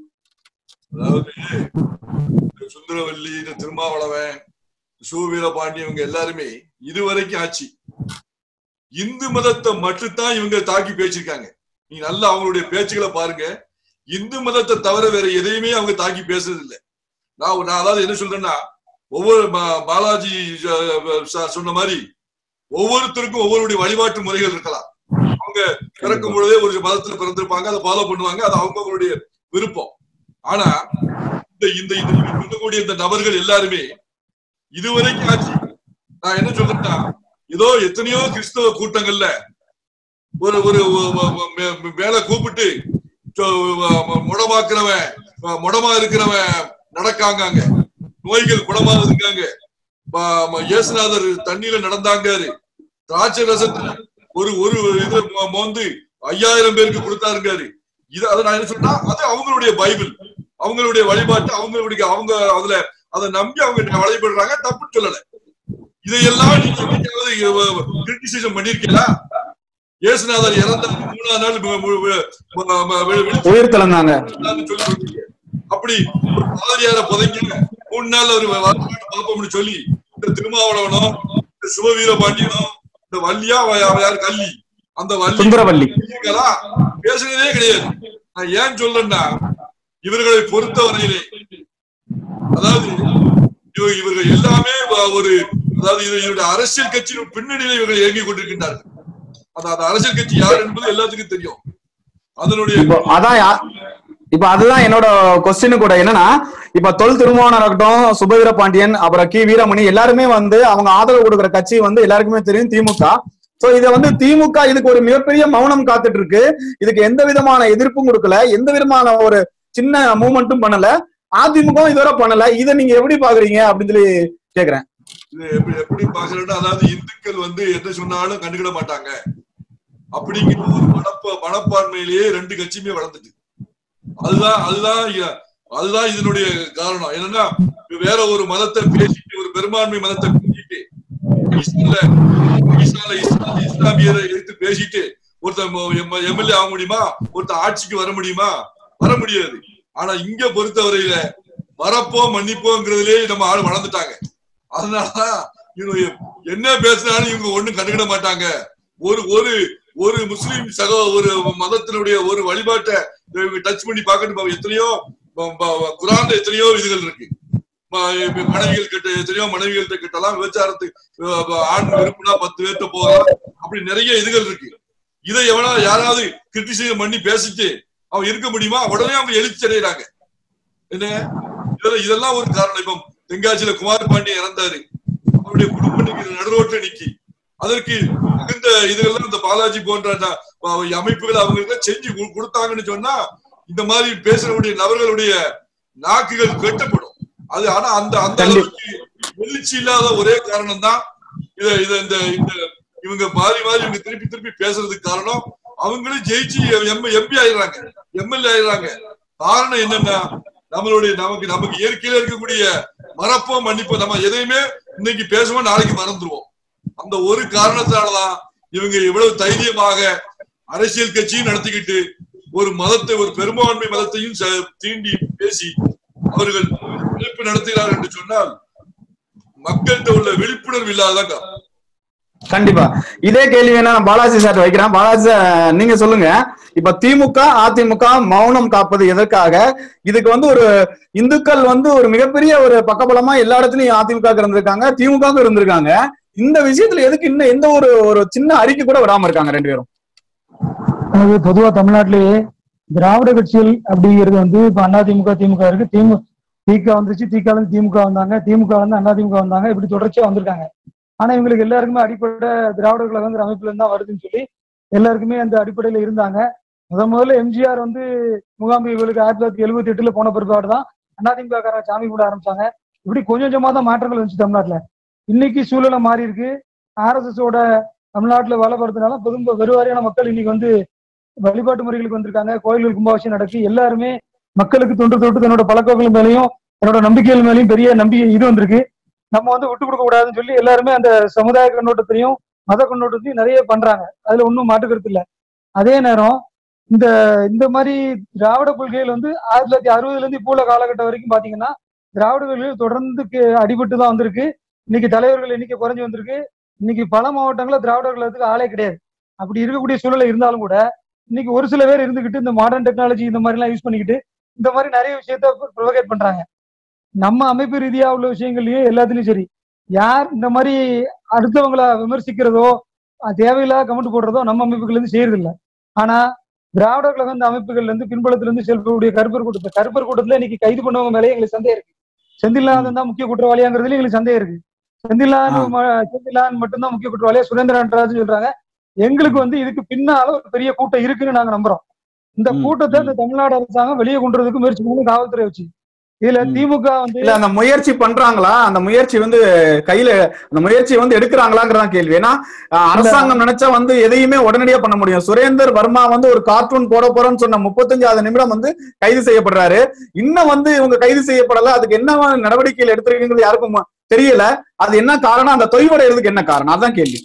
அதாவது இந்த சுந்தரவல்லி இந்த திருமாவளவன் சூவீரபாண்டி இவங்க எல்லாருமே இதுவரைக்கும் ஆச்சு இந்து மதத்தை மட்டும்தான் இவங்க தாக்கி பேசிருக்காங்க நீங்க நல்லா அவங்களுடைய பேச்சுகளை பாருங்க இந்து மதத்தை தவிர வேற எதையுமே அவங்க தாக்கி பேசுறது இல்ல நான் நான் அதாவது என்ன சொல்றேன்னா ஒவ்வொரு பா- பாலாஜி அஹ், சார் சொன்ன மாதிரி ஒவ்வொருத்தருக்கும் ஒவ்வொருடைய வழிபாட்டு முறைகள் இருக்கலாம் அவங்க பிறக்கும் பொழுதே ஒரு மதத்துல பிறந்திருப்பாங்க அதை ஃபாலோ பண்ணுவாங்க அது அவங்கவுங்களுடைய விருப்பம் ஆனா இந்த இந்த இந்த இங்க இருக்கக்கூடிய இந்த நபர்கள் எல்லாருமே இதுவரைக்கும் ஆச்சு நான் என்ன சொல்றேன்னா ஏதோ எத்தனையோ கிறிஸ்தவ கூட்டங்கள்ல ஒரு ஒரு ஒ- ஒ- ஒ- மே- மே- மேல கூப்பிட்டு சொ- வ- முடமாக்குறவன் வ- முடமா இருக்கிறவன் நடக்காங்க அங்க நோய்கள் குணமாக இருக்காங்க ப- ம- இயேசுநாதர் தண்ணியில நடந்தாங்காரு திராட்சை ரசத்துல ஒரு ஒரு இது மொ- மோந்து ஐயாயிரம் பேருக்கு கொடுத்தாருங்காரு இது அதை நான் என்ன சொன்னா அது அவங்களுடைய பைபிள் அவங்களுடைய வழிபாட்டு அவங்களுடைய அவங்க அதுல அதை நம்பி அவங்க வழிபடுறாங்க தப்புன்னு சொல்லல இதையெல்லாம் நீங்க என்னைக்காவது கிரிட்டிசிசம் பண்ணிருக்கீங்களா இயேசுநாதர் இறந்த மூணாவது நாள் மு- மு- மு- மு- மு- வெ- வெளிச்சம் உயிர் கலந்தாங்க சொல்லி கொடுத்தீங்க. அப்படி ஒரு பாதிரியார புதைங்க மூணு நாள் ஒரு வரலாற்று பார்ப்போம்னு சொல்லி இந்த திருமாவளவனோ இந்த சிவவீர பாண்டியனோ இந்த வள்ளியா அவ- அவ யார் கள்ளி அந்த வள்ளி சுந்தரவல்லி நீங்களா பேசுனதே கிடையாது நான் ஏன் சொல்றேன்னா இவர்களை பொறுத்தவரையிலே அதாவது இவ- இவர்கள் எல்லாமே வ- ஒரு அதாவது இது இவருடைய அரசியல் கட்சியின் பின்னணியில இவர்கள் இயங்கிக் கொண்டிருக்கின்றார்கள் அந்த அந்த அரசியல் கட்சி யார் என்பது எல்லாத்துக்கும் தெரியும் அதனுடைய இப்போ அதான் யா- இப்ப அதுதான் என்னோட கொஸ்டின் கூட என்னன்னா இப்ப தொல் திருமாவளவன் இருக்கட்டும் சுபவீர பாண்டியன் அப்புறம் கி வீரமணி எல்லாருமே வந்து அவங்க ஆதரவு கொடுக்குற கட்சி வந்து எல்லாருக்குமே தெரியும் திமுக சோ இத வந்து திமுக இதுக்கு ஒரு மிகப்பெரிய மௌனம் காத்துட்டு இருக்கு இதுக்கு எந்த விதமான எதிர்ப்பும் கொடுக்கல எந்த விதமான ஒரு சின்ன மூமெண்ட்டும் பண்ணல அதிமுக இதுவரை பண்ணல இதை நீங்க எப்படி பாக்குறீங்க அப்படின்னு சொல்லி கேக்குறேன் இது எப்படி எப்படி பாக்குறேன்னா அதாவது இந்துக்கள் வந்து என்ன சொன்னாலும் கண்டுக்கிட மாட்டாங்க அப்படிங்கிற ஒரு மனப்ப மனப்பான்மையிலேயே ரெண்டு கட்சியுமே வளர்ந்துட்டு அதுதான் அதுதான் இ- அதுதான் இதனுடைய காரணம் என்னன்னா வேற ஒரு மதத்தை பேசிட்டு ஒரு பெரும்பான்மை மதத்தை பேசிட்டு ஈஸ்வர்ல ஈஸ்வர்ல இஸ்லா- இஸ்லாமியரை எடுத்து பேசிட்டு ஒருத்தன் எம்எல்ஏ ஆக முடியுமா ஒருத்தன் ஆட்சிக்கு வர முடியுமா வர முடியாது ஆனா இங்க பொறுத்தவரையில வரப்போம் மன்னிப்போங்கிறதுலே நம்ம ஆள் வளர்ந்துட்டாங்க அதனாலதான் இவங்க என்ன பேசினாலும் இவங்க ஒண்ணும் கண்டுக்கிட மாட்டாங்க ஒரு ஒரு ஒரு முஸ்லீம் சக ஒரு மதத்தினுடைய ஒரு வழிபாட்டை இவங்க டச் பண்ணி பார்க்கணும் எத்தனையோ ப- ப- குரான்ல எத்தனையோ இதுகள் இருக்கு ம- இப்ப மனைவிகள் கிட்ட எத்தனையோ மனைவிகள்கிட்ட கிட்டலாம் விபச்சாரத்துக்கு அஹ், அஹ், ஆண் விருப்புனா பத்து பேர்த்த போகலாம் அப்படி நிறைய இதுகள் இருக்கு இதை எவனா யாராவது கிரிட்டிசைஸ் பண்ணி பேசிட்டு அவன் இருக்க முடியுமா உடனே அவங்க எழுச்சி அடைகிறாங்க என்ன இதெல்லாம் இதெல்லாம் ஒரு காரணம் இப்போ தென்காசியில குமார் பாண்டியன் இறந்தாரு அவருடைய குடும்பம் இன்னைக்கு நடுரோட்டில் நிக்கி அதற்கு மிகுந்த இதுகள்லாம் இந்த பாலாஜி போன்ற ந- அஹ் அமைப்புகள் அவங்களுக்கு செஞ்சு கு- கொடுத்தாங்கன்னு சொன்னா இந்த மாதிரி பேசுறவருடைய நபர்களுடைய நாக்குகள் கெட்டப்படும் அது ஆனா அந்த அந்த கண்டிப்பா. அளவுக்கு எழுச்சி இல்லாத ஒரே காரணம் தான் இத இத இந்த இந்த இவங்க மாறி மாறி இவங்க திருப்பி திருப்பி பேசுறதுக்கு காரணம் அவங்களும் ஜெயிச்சு எம்பி ஆயிடுறாங்க எம்எல்ஏ ஆயிடுறாங்க காரணம் என்னன்னா நம்மளுடைய நமக்கு நமக்கு இயற்கையில இருக்கக்கூடிய மறப்போம் மன்னிப்போம் நம்ம எதையுமே இன்னைக்கு பேசுவோம் நாளைக்கு மறந்துருவோம் அந்த ஒரு காரணத்தினாலதான் இவங்க இவ்வளவு தைரியமாக அரசியல் கட்சியும் நடத்திக்கிட்டு ஒரு மதத்தை ஒரு பெரும்பான்மை மதத்தையும் ச- தீண்டி பேசி அவர்கள் விழிப்பு நடத்துகிறார்கள் என்று சொன்னால் மக்கள்கிட்ட உள்ள விழிப்புணர்வு இல்லாததான் காரணம். கண்டிப்பா இதே கேள்வி வேணா நான் பாலாஜி சார் வைக்கிறேன் பாலாஜி sir, நீங்க சொல்லுங்க இப்ப திமுக அதிமுக மௌனம் காப்பது எதற்காக இதுக்கு வந்து ஒரு இந்துக்கள் வந்து ஒரு மிகப்பெரிய ஒரு பக்கபலமா எல்லா இடத்துலயும் அதிமுக க்கு இருந்திருக்காங்க திமுக க்கு இருந்திருக்காங்க இந்த விஷயத்துல எதுக்கு இன்னும் எந்த ஒரு ஒரு சின்ன அறிக்கை கூட விடாம இருக்காங்க ரெண்டு பேரும் அதாவது பொதுவா தமிழ்நாட்டிலேயே திராவிட கட்சிகள் அப்படிங்கிறது வந்து இப்ப அதிமுக திமுக இருக்கு திமுக திக வந்துச்சு திக இருந்து திமுக வந்தாங்க திமுக வந்து அதிமுக வந்தாங்க இப்படி தொடர்ச்சியா வந்திருக்காங்க ஆனா இவங்களுக்கு எல்லாருக்குமே அடிப்படை திராவிட கழகங்கிற அமைப்புல இருந்து தான் வருதுன்னு சொல்லி எல்லாருக்குமே அந்த அடிப்படையில இருந்தாங்க முத முதல்ல எம்ஜிஆர் வந்து முகாம்பிகளுக்கு ஆயிரத்தி தொள்ளாயிரத்தி எழுபத்தி எட்டுல போன பிற்பாடு தான் அதிமுக காரங்க சாமி கூட ஆரம்பிச்சாங்க இப்படி கொஞ்சம் கொஞ்சமா தான் மாற்றங்கள் வந்துச்சு தமிழ்நாட்டுல இன்னைக்கு சூழலை மாறி இருக்கு ஆர்எஸ்எஸ் ஓட தமிழ்நாட்டுல வேலை பார்த்ததுனால பெரும் பெருவாரியான மக்கள் இன்னைக்கு வந்து வழிபாட்டு முறைகளுக்கு வந்திருக்காங்க கோயில்கள் கும்பாபிஷேகம் நடக்கு எல்லாருமே மக்களுக்கு தொன்று தொட்டு தன்னோட பழக்கங்கள் மேலேயும் தன்னோட நம்பிக்கைகள் மேலேயும் பெரிய நம்பிக்கை இது வந்திருக்கு நம்ம வந்து விட்டு கொடுக்க கூடாதுன்னு சொல்லி எல்லாருமே அந்த சமுதாய கண்ணோட்டத்திலையும் மத கண்ணோட்டத்தையும் நிறைய பண்றாங்க அதுல ஒன்றும் மாற்றுக்கருத்து இல்லை அதே நேரம் இந்த இந்த மாதிரி திராவிட கொள்கைகள் வந்து ஆயிரத்தி தொள்ளாயிரத்தி அறுபதுல இருந்து இப்போ உள்ள காலகட்டம் வரைக்கும் பாத்தீங்கன்னா திராவிட கொள்கைகள் தொடர்ந்து கே- அடிபட்டு தான் வந்திருக்கு இன்னைக்கு தலைவர்கள் எண்ணிக்கை குறைஞ்சு வந்திருக்கு இன்னைக்கு பல மாவட்டங்களில் திராவிட கழகத்துக்கு ஆளே கிடையாது அப்படி இருக்கக்கூடிய சூழ்நிலை இருந்தாலும் கூட இன்னைக்கு ஒரு சில பேர் இருந்துகிட்டு இந்த மாடர்ன் டெக்னாலஜி இந்த மாதிரி எல்லாம் யூஸ் பண்ணிக்கிட்டு இந்த மாதிரி நிறைய விஷயத்த ப்ரொவகேட் பண்றாங்க நம்ம அமைப்பு ரீதியா உள்ள விஷயங்கள்லயும் எல்லாத்துலயும் சரி யார் இந்த மாதிரி அடுத்தவங்கள விமர்சிக்கிறதோ அஹ் தேவையில்லாத கமெண்ட் போடுறதோ நம்ம அமைப்புகள் இருந்து செய்யறது இல்ல ஆனா திராவிட கழகம் இந்த அமைப்புகள்ல இருந்து பின்புலத்துல இருந்து செல்வக்கூடிய கருப்பர் கூட்டத்தை கருப்பர் கூட்டத்துல இன்னைக்கு கைது பண்ணவங்க மேலே எங்களுக்கு சந்தேகம் இருக்கு செந்தில்நாதன் தான் முக்கிய குற்றவாளியாங்கிறதுல எங்களுக்கு சந்தேகம் இருக்கு செந்தில்நாதன் ம- செந்தில்நாதன் மட்டும்தான் முக்கிய குற்றவாளியா சுரேந்திர நடராஜன் சொல்றாங்க எங்களுக்கு வந்து இதுக்கு பின்னால ஒரு பெரிய கூட்டம் இருக்குன்னு நாங்க நம்புறோம் இந்த ம், கூட்டத்தை ம். இந்த தமிழ்நாடு அரசாங்கம் வெளியே கொண்டு வரதுக்கு முயற்சி பண்ணி காவல்துறை வச்சு இதுல ம். திமுக வந்து இல்ல அந்த முயற்சி பண்றாங்களா அந்த முயற்சி வந்து கையில அந்த முயற்சி வந்து எடுக்கிறாங்களாங்கிறதான் கேள்வி ஏன்னா அஹ், அரசாங்கம் நினைச்சா வந்து எதையுமே உடனடியா பண்ண முடியும் சுரேந்தர் வர்மா வந்து ஒரு கார்ட்டூன் போட போறோம்னு சொன்ன முப்பத்தஞ்சாவது நிமிடம் வந்து கைது செய்யப்படுறாரு இன்னும் வந்து இவங்க கைது செய்யப்படல அதுக்கு என்ன நடவடிக்கைகள் எடுத்திருக்கீங்கிறது யாருக்கும் ம- தெரியல அது என்ன காரணம் அந்த தொய்வடைறதுக்கு என்ன காரணம் அதான் கேள்வி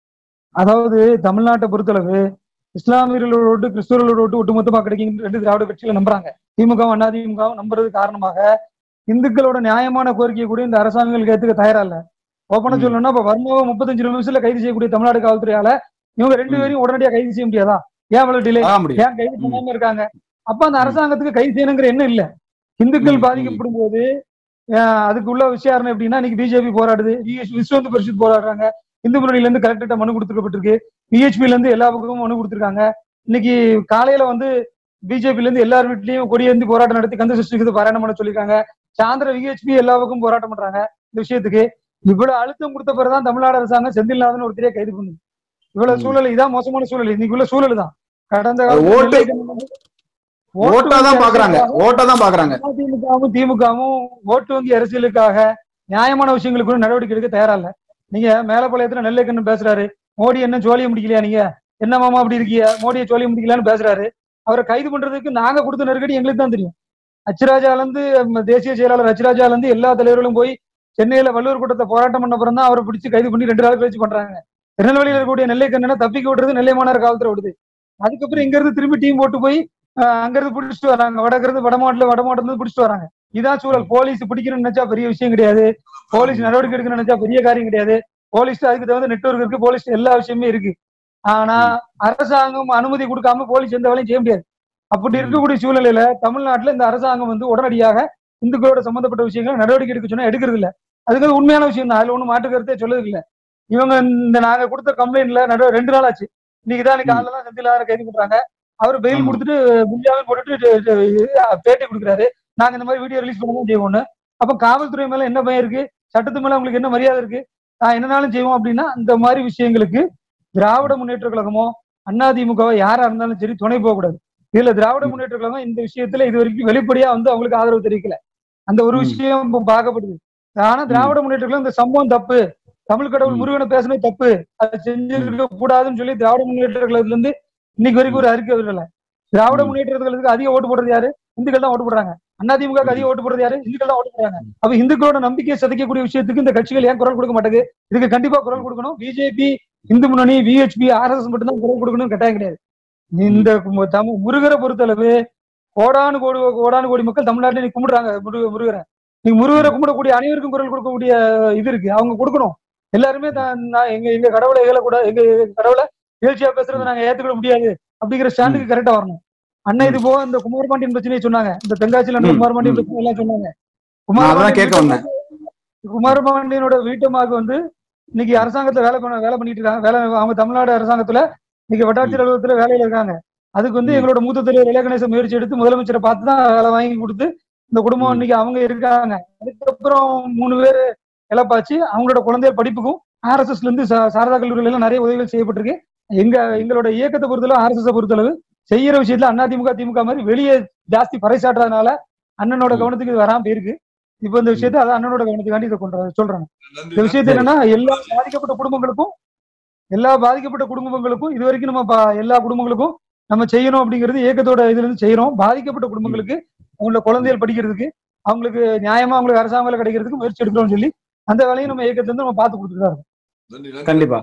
அதாவது தமிழ்நாட்டை பொறுத்தளவு இஸ்லாமியர்களோடு கிறிஸ்துவர்களோடு ஒட்டுமொத்தமா கிடைக்கும் ரெண்டு திராவிட கட்சிகளை நம்புறாங்க திமுகவும் அதிமுகவும் நம்புறது காரணமாக இந்துக்களோட நியாயமான கோரிக்கையை கூட இந்த அரசாங்கங்கள் ஏத்துக்க தயாரா இல்ல ஓப்பனா ம். சொல்லணும்னா இப்ப வர்மாவை முப்பத்தஞ்சு நிமிஷத்துல கைது செய்யக்கூடிய தமிழ்நாடு காவல்துறையால இவங்க ரெண்டு ம். பேரையும் உடனடியா கைது செய்ய முடியாதா ஏன் அவ்வளவு டிலே ஆக முடியும் ஏன் கைது பண்ணாம இருக்காங்க அப்ப அந்த அரசாங்கத்துக்கு கைது செய்யணுங்கிற எண்ணம் இல்ல இந்துக்கள் ம், பாதிக்கப்படும் போது அஹ், அதுக்கு உள்ள விசாரணை எப்படின்னா இன்னைக்கு பிஜேபி போராடுது VS விஸ்வந்து பரிஷத் போராடுறாங்க இந்து முன்னணியில இருந்து கலெக்டர்கிட்ட மனு கொடுத்துக்கப்பட்டிருக்கு பிஹெச்பில இருந்து எல்லா பக்கமும் மனு கொடுத்துருக்காங்க இன்னைக்கு காலையில வந்து பிஜேபில இருந்து எல்லார் வீட்லயும் கொடியேந்தி போராட்டம் நடத்தி கந்த சஷ்டிக்கு பாராயணம் பண்ண சொல்லியிருக்காங்க சாயந்தரம் விஹெச்பி எல்லா பக்கமும் போராட்டம் பண்றாங்க இந்த விஷயத்துக்கு இவ்வளவு அழுத்தம் கொடுத்த பிறகுதான் தமிழ்நாடு அரசாங்கம் செந்தில்நாதன் ஒருத்தரையே கைது பண்ணுது இவ்வளவு ம். சூழல் இதான் மோசமான சூழல் இன்னைக்கு உள்ள சூழல் தான் கடந்த அது காலத்துல ஓட்டு- நெல்லை கண்ணன் வந்து ஓட்டா தான் வங்கி பாக்குறாங்க அரசியலுக்காக ஓட்டா தான் பாக்குறாங்க அதிமுகவும் திமுகவும் ஓட்டு வங்கி அரசியலுக்காக நியாயமான விஷயங்களுக்கு கூட நடவடிக்கை எடுக்க தயாரா இல்ல நீங்க மேலப்பாளையத்துல நெல்லைக்கண்ணன் பேசுறாரு மோடி என்ன ஜோலிய முடிக்கலையா நீங்க என்ன மாமா அப்படி இருக்கீங்க மோடியை ஜோலிய முடிக்கலான்னு பேசுறாரு அவரை கைது பண்றதுக்கு நாங்க கொடுத்த நெருக்கடி எங்களுக்கு தான் தெரியும் அச்சுராஜால இருந்து ம், தேசிய செயலாளர் அச்சுராஜால இருந்து எல்லா தலைவர்களும் போய் சென்னையில வள்ளுவர் கூட்டத்தை போராட்டம் பண்ண அப்புறம் தான் அவரை பிடிச்சு கைது பண்ணி ரெண்டு நாள் கழிச்சு பண்றாங்க திருநெல்வேலியில் இருக்கக்கூடிய நெல்லை கண்ணனை தப்பிக்க விடுறது நெல்லை மாநகர காவல்துறை விடுது அதுக்கப்புறம் இங்க இருந்து திரும்பி டீம் போட்டு போய் அஹ், அங்க இருந்து பிடிச்சிட்டு வராங்க வடக்கிருந்து வடமாட்டுல வடமாட்டுல இருந்து பிடிச்சிட்டு வராங்க இதான் சூழல் போலீஸ் பிடிக்கணும்னு நினைச்சா பெரிய விஷயம் கிடையாது போலீஸ் நடவடிக்கை எடுக்கணும்னு நினைச்சா பெரிய காரியம் கிடையாது போலீஸ் அதுக்கு தகுந்த நெட்வொர்க் இருக்கு போலீஸ் எல்லா விஷயமே இருக்கு ஆனா அரசாங்கம் அனுமதி கொடுக்காம போலீஸ் எந்த வேலையும் செய்ய முடியாது அப்படி இருக்கக்கூடிய சூழ்நிலையில தமிழ்நாட்டுல இந்த அரசாங்கம் வந்து உடனடியாக இந்துக்களோட சம்பந்தப்பட்ட விஷயங்களை நடவடிக்கை எடுக்க சொன்னா எடுக்கிறது இல்ல அதுக்கு அது உண்மையான விஷயம் தான் அதுல ஒண்ணும் மாற்று கருத்தே சொல்லுது இல்ல இவங்க இந்த நாங்க கொடுத்த கம்ப்ளைண்ட்ல நடு ரெண்டு நாள் ஆச்சு இன்னைக்கு தான் இன்னைக்கு காலைல தான் செந்திலார கைது பண்றாங்க அவர் பெயில் ஆமா. கொடுத்துட்டு குஞ்சாவை போட்டுட்டு ட- ட- பேட்டி கொடுக்குறாரு நாங்க இந்த மாதிரி வீடியோ ரிலீஸ் பண்ணவும் செய்வோம்னு அப்ப காவல்துறை மேல என்ன பயம் இருக்கு சட்டத்து மேல உங்களுக்கு என்ன மரியாதை இருக்கு நான் என்னனாலும் செய்வோம் அப்படின்னா இந்த மாதிரி விஷயங்களுக்கு திராவிட முன்னேற்ற கழகமோ அதிமுகவோ யாரா இருந்தாலும் சரி துணை போகக்கூடாது இதுல திராவிட முன்னேற்ற கழகம் இந்த விஷயத்துல இது வரைக்கும் வெளிப்படையா வந்து அவங்களுக்கு ஆதரவு தெரிவிக்கல அந்த ஒரு ம். விஷயம் இப்ப பார்க்கப்படுது ஆனா திராவிட முன்னேற்ற கழகம் இந்த சம்பவம் தப்பு தமிழ் கடவுள் ம். முருகனை பேசுனது தப்பு அதை செஞ்சிருக்க கூடாதுன்னு சொல்லி திராவிட முன்னேற்ற கழகத்துல இருந்து இன்னைக்கு வரைக்கும் ஒரு அறிக்கை வரல திராவிட ம். முன்னேற்ற கழகத்துக்கு அதிக ஓட்டு போடுறது யாரு இந்துக்கள் தான் ஓட்டு போடுறாங்க அதிமுக அதிக ஓட்டு போடுறது யாரு இந்துக்கள் தான் ஓட்டு போடுறாங்க அப்ப இந்துக்களோட நம்பிக்கையை சிதைக்கக்கூடிய விஷயத்துக்கு இந்த கட்சிகள் ஏன் குரல் கொடுக்க மாட்டேங்குது இதுக்கு கண்டிப்பா குரல் கொடுக்கணும் பிஜேபி இந்து முன்னணி விஹெச்பி ஆர்எஸ் மட்டும் தான் குரல் கொடுக்கணும் கட்டாயம் கிடையாது இந்த மு- தமிழ் முருகரை பொறுத்தளவு கோடானு கோடி கோடானு கோடி மக்கள் தமிழ்நாட்டில் இன்னைக்கு கும்பிடுறாங்க முருக முருகரை நீங்க முருகரை கும்பிடக்கூடிய அனைவருக்கும் குரல் கொடுக்கக்கூடிய இது இருக்கு அவங்க கொடுக்கணும் எல்லாருமே தான் நான் எங்க எங்க கடவுளை கூட எங்க எங்க கடவுளை எழுச்சியா பேசுறதை நாங்க ஏத்துக்கிட முடியாது அப்படிங்கிற ஸ்டாண்டுக்கு கரெக்டா வரணும் அண்ணா இது போக இந்த குமாரபாண்டியன் பிரச்சனையை சொன்னாங்க இந்த தென்காசியில நடந்த ம், குமாரபாண்டியன் ம். பிரச்சனை எல்லாம் சொன்னாங்க நான் அதான் கேட்க வந்தேன். குமாரபாண்டியனோட வீட்டமாக வந்து இன்னைக்கு அரசாங்கத்துல வேலை பண்ண வேலை பண்ணிட்டு இருக்காங்க வேலை அவங்க தமிழ்நாடு அரசாங்கத்துல இன்னைக்கு வட்டாட்சியர் அலுவலகத்துல வேலையில இருக்காங்க அதுக்கு வந்து ம். எங்களோட மூத்த தலைவர் இலகணேசன் முயற்சி எடுத்து முதலமைச்சரை பார்த்து தான் வேலை வாங்கி கொடுத்து இந்த குடும்பம் ம். இன்னைக்கு அவங்க இருக்காங்க அதுக்கப்புறம் மூணு பேர் இழப்பாச்சு அவங்களோட குழந்தைகள் படிப்புக்கும் ஆர்எஸ்எஸ்ல இருந்து சா- சாரதா கல்லூரியில எல்லாம் நிறைய உதவிகள் செய்யப்பட்டிருக்கு எங்க எங்களோட இயக்கத்தை பொறுத்தளவு ஆர்எஸ்எஸ் பொறுத்தளவு செய்யற விஷயத்துல அதிமுக திமுக மாதிரி வெளியே ஜாஸ்தி பறைசாட்டுறதுனால அண்ணனோட ம். கவனத்துக்கு இது வராம போயிருக்கு இப்போ இந்த விஷயத்தை அதான் அண்ணனோட கவனத்துக்காண்டி இதை கொண்டு வர- சொல்றேன் இந்த நன்றி விஷயத்தை சரி. என்னன்னா எல்லா பாதிக்கப்பட்ட குடும்பங்களுக்கும் எல்லா பாதிக்கப்பட்ட குடும்பங்களுக்கும் இது வரைக்கும் நம்ம பா- எல்லா குடும்பங்களுக்கும் நம்ம செய்யணும் அப்படிங்கிறது இயக்கத்தோட இதுல இருந்து செய்யறோம் பாதிக்கப்பட்ட குடும்பங்களுக்கு அவங்களோட குழந்தைகள் படிக்கிறதுக்கு அவங்களுக்கு நியாயமா அவங்களுக்கு அரசாங்க வேலை கிடைக்கிறதுக்கு முயற்சி எடுக்கிறோம்னு சொல்லி அந்த வேலையை நம்ம இயக்கத்துல இருந்து நம்ம பார்த்து கொடுத்துட்டு தான் இருக்கோம். நன்றி நன்றி கண்டிப்பா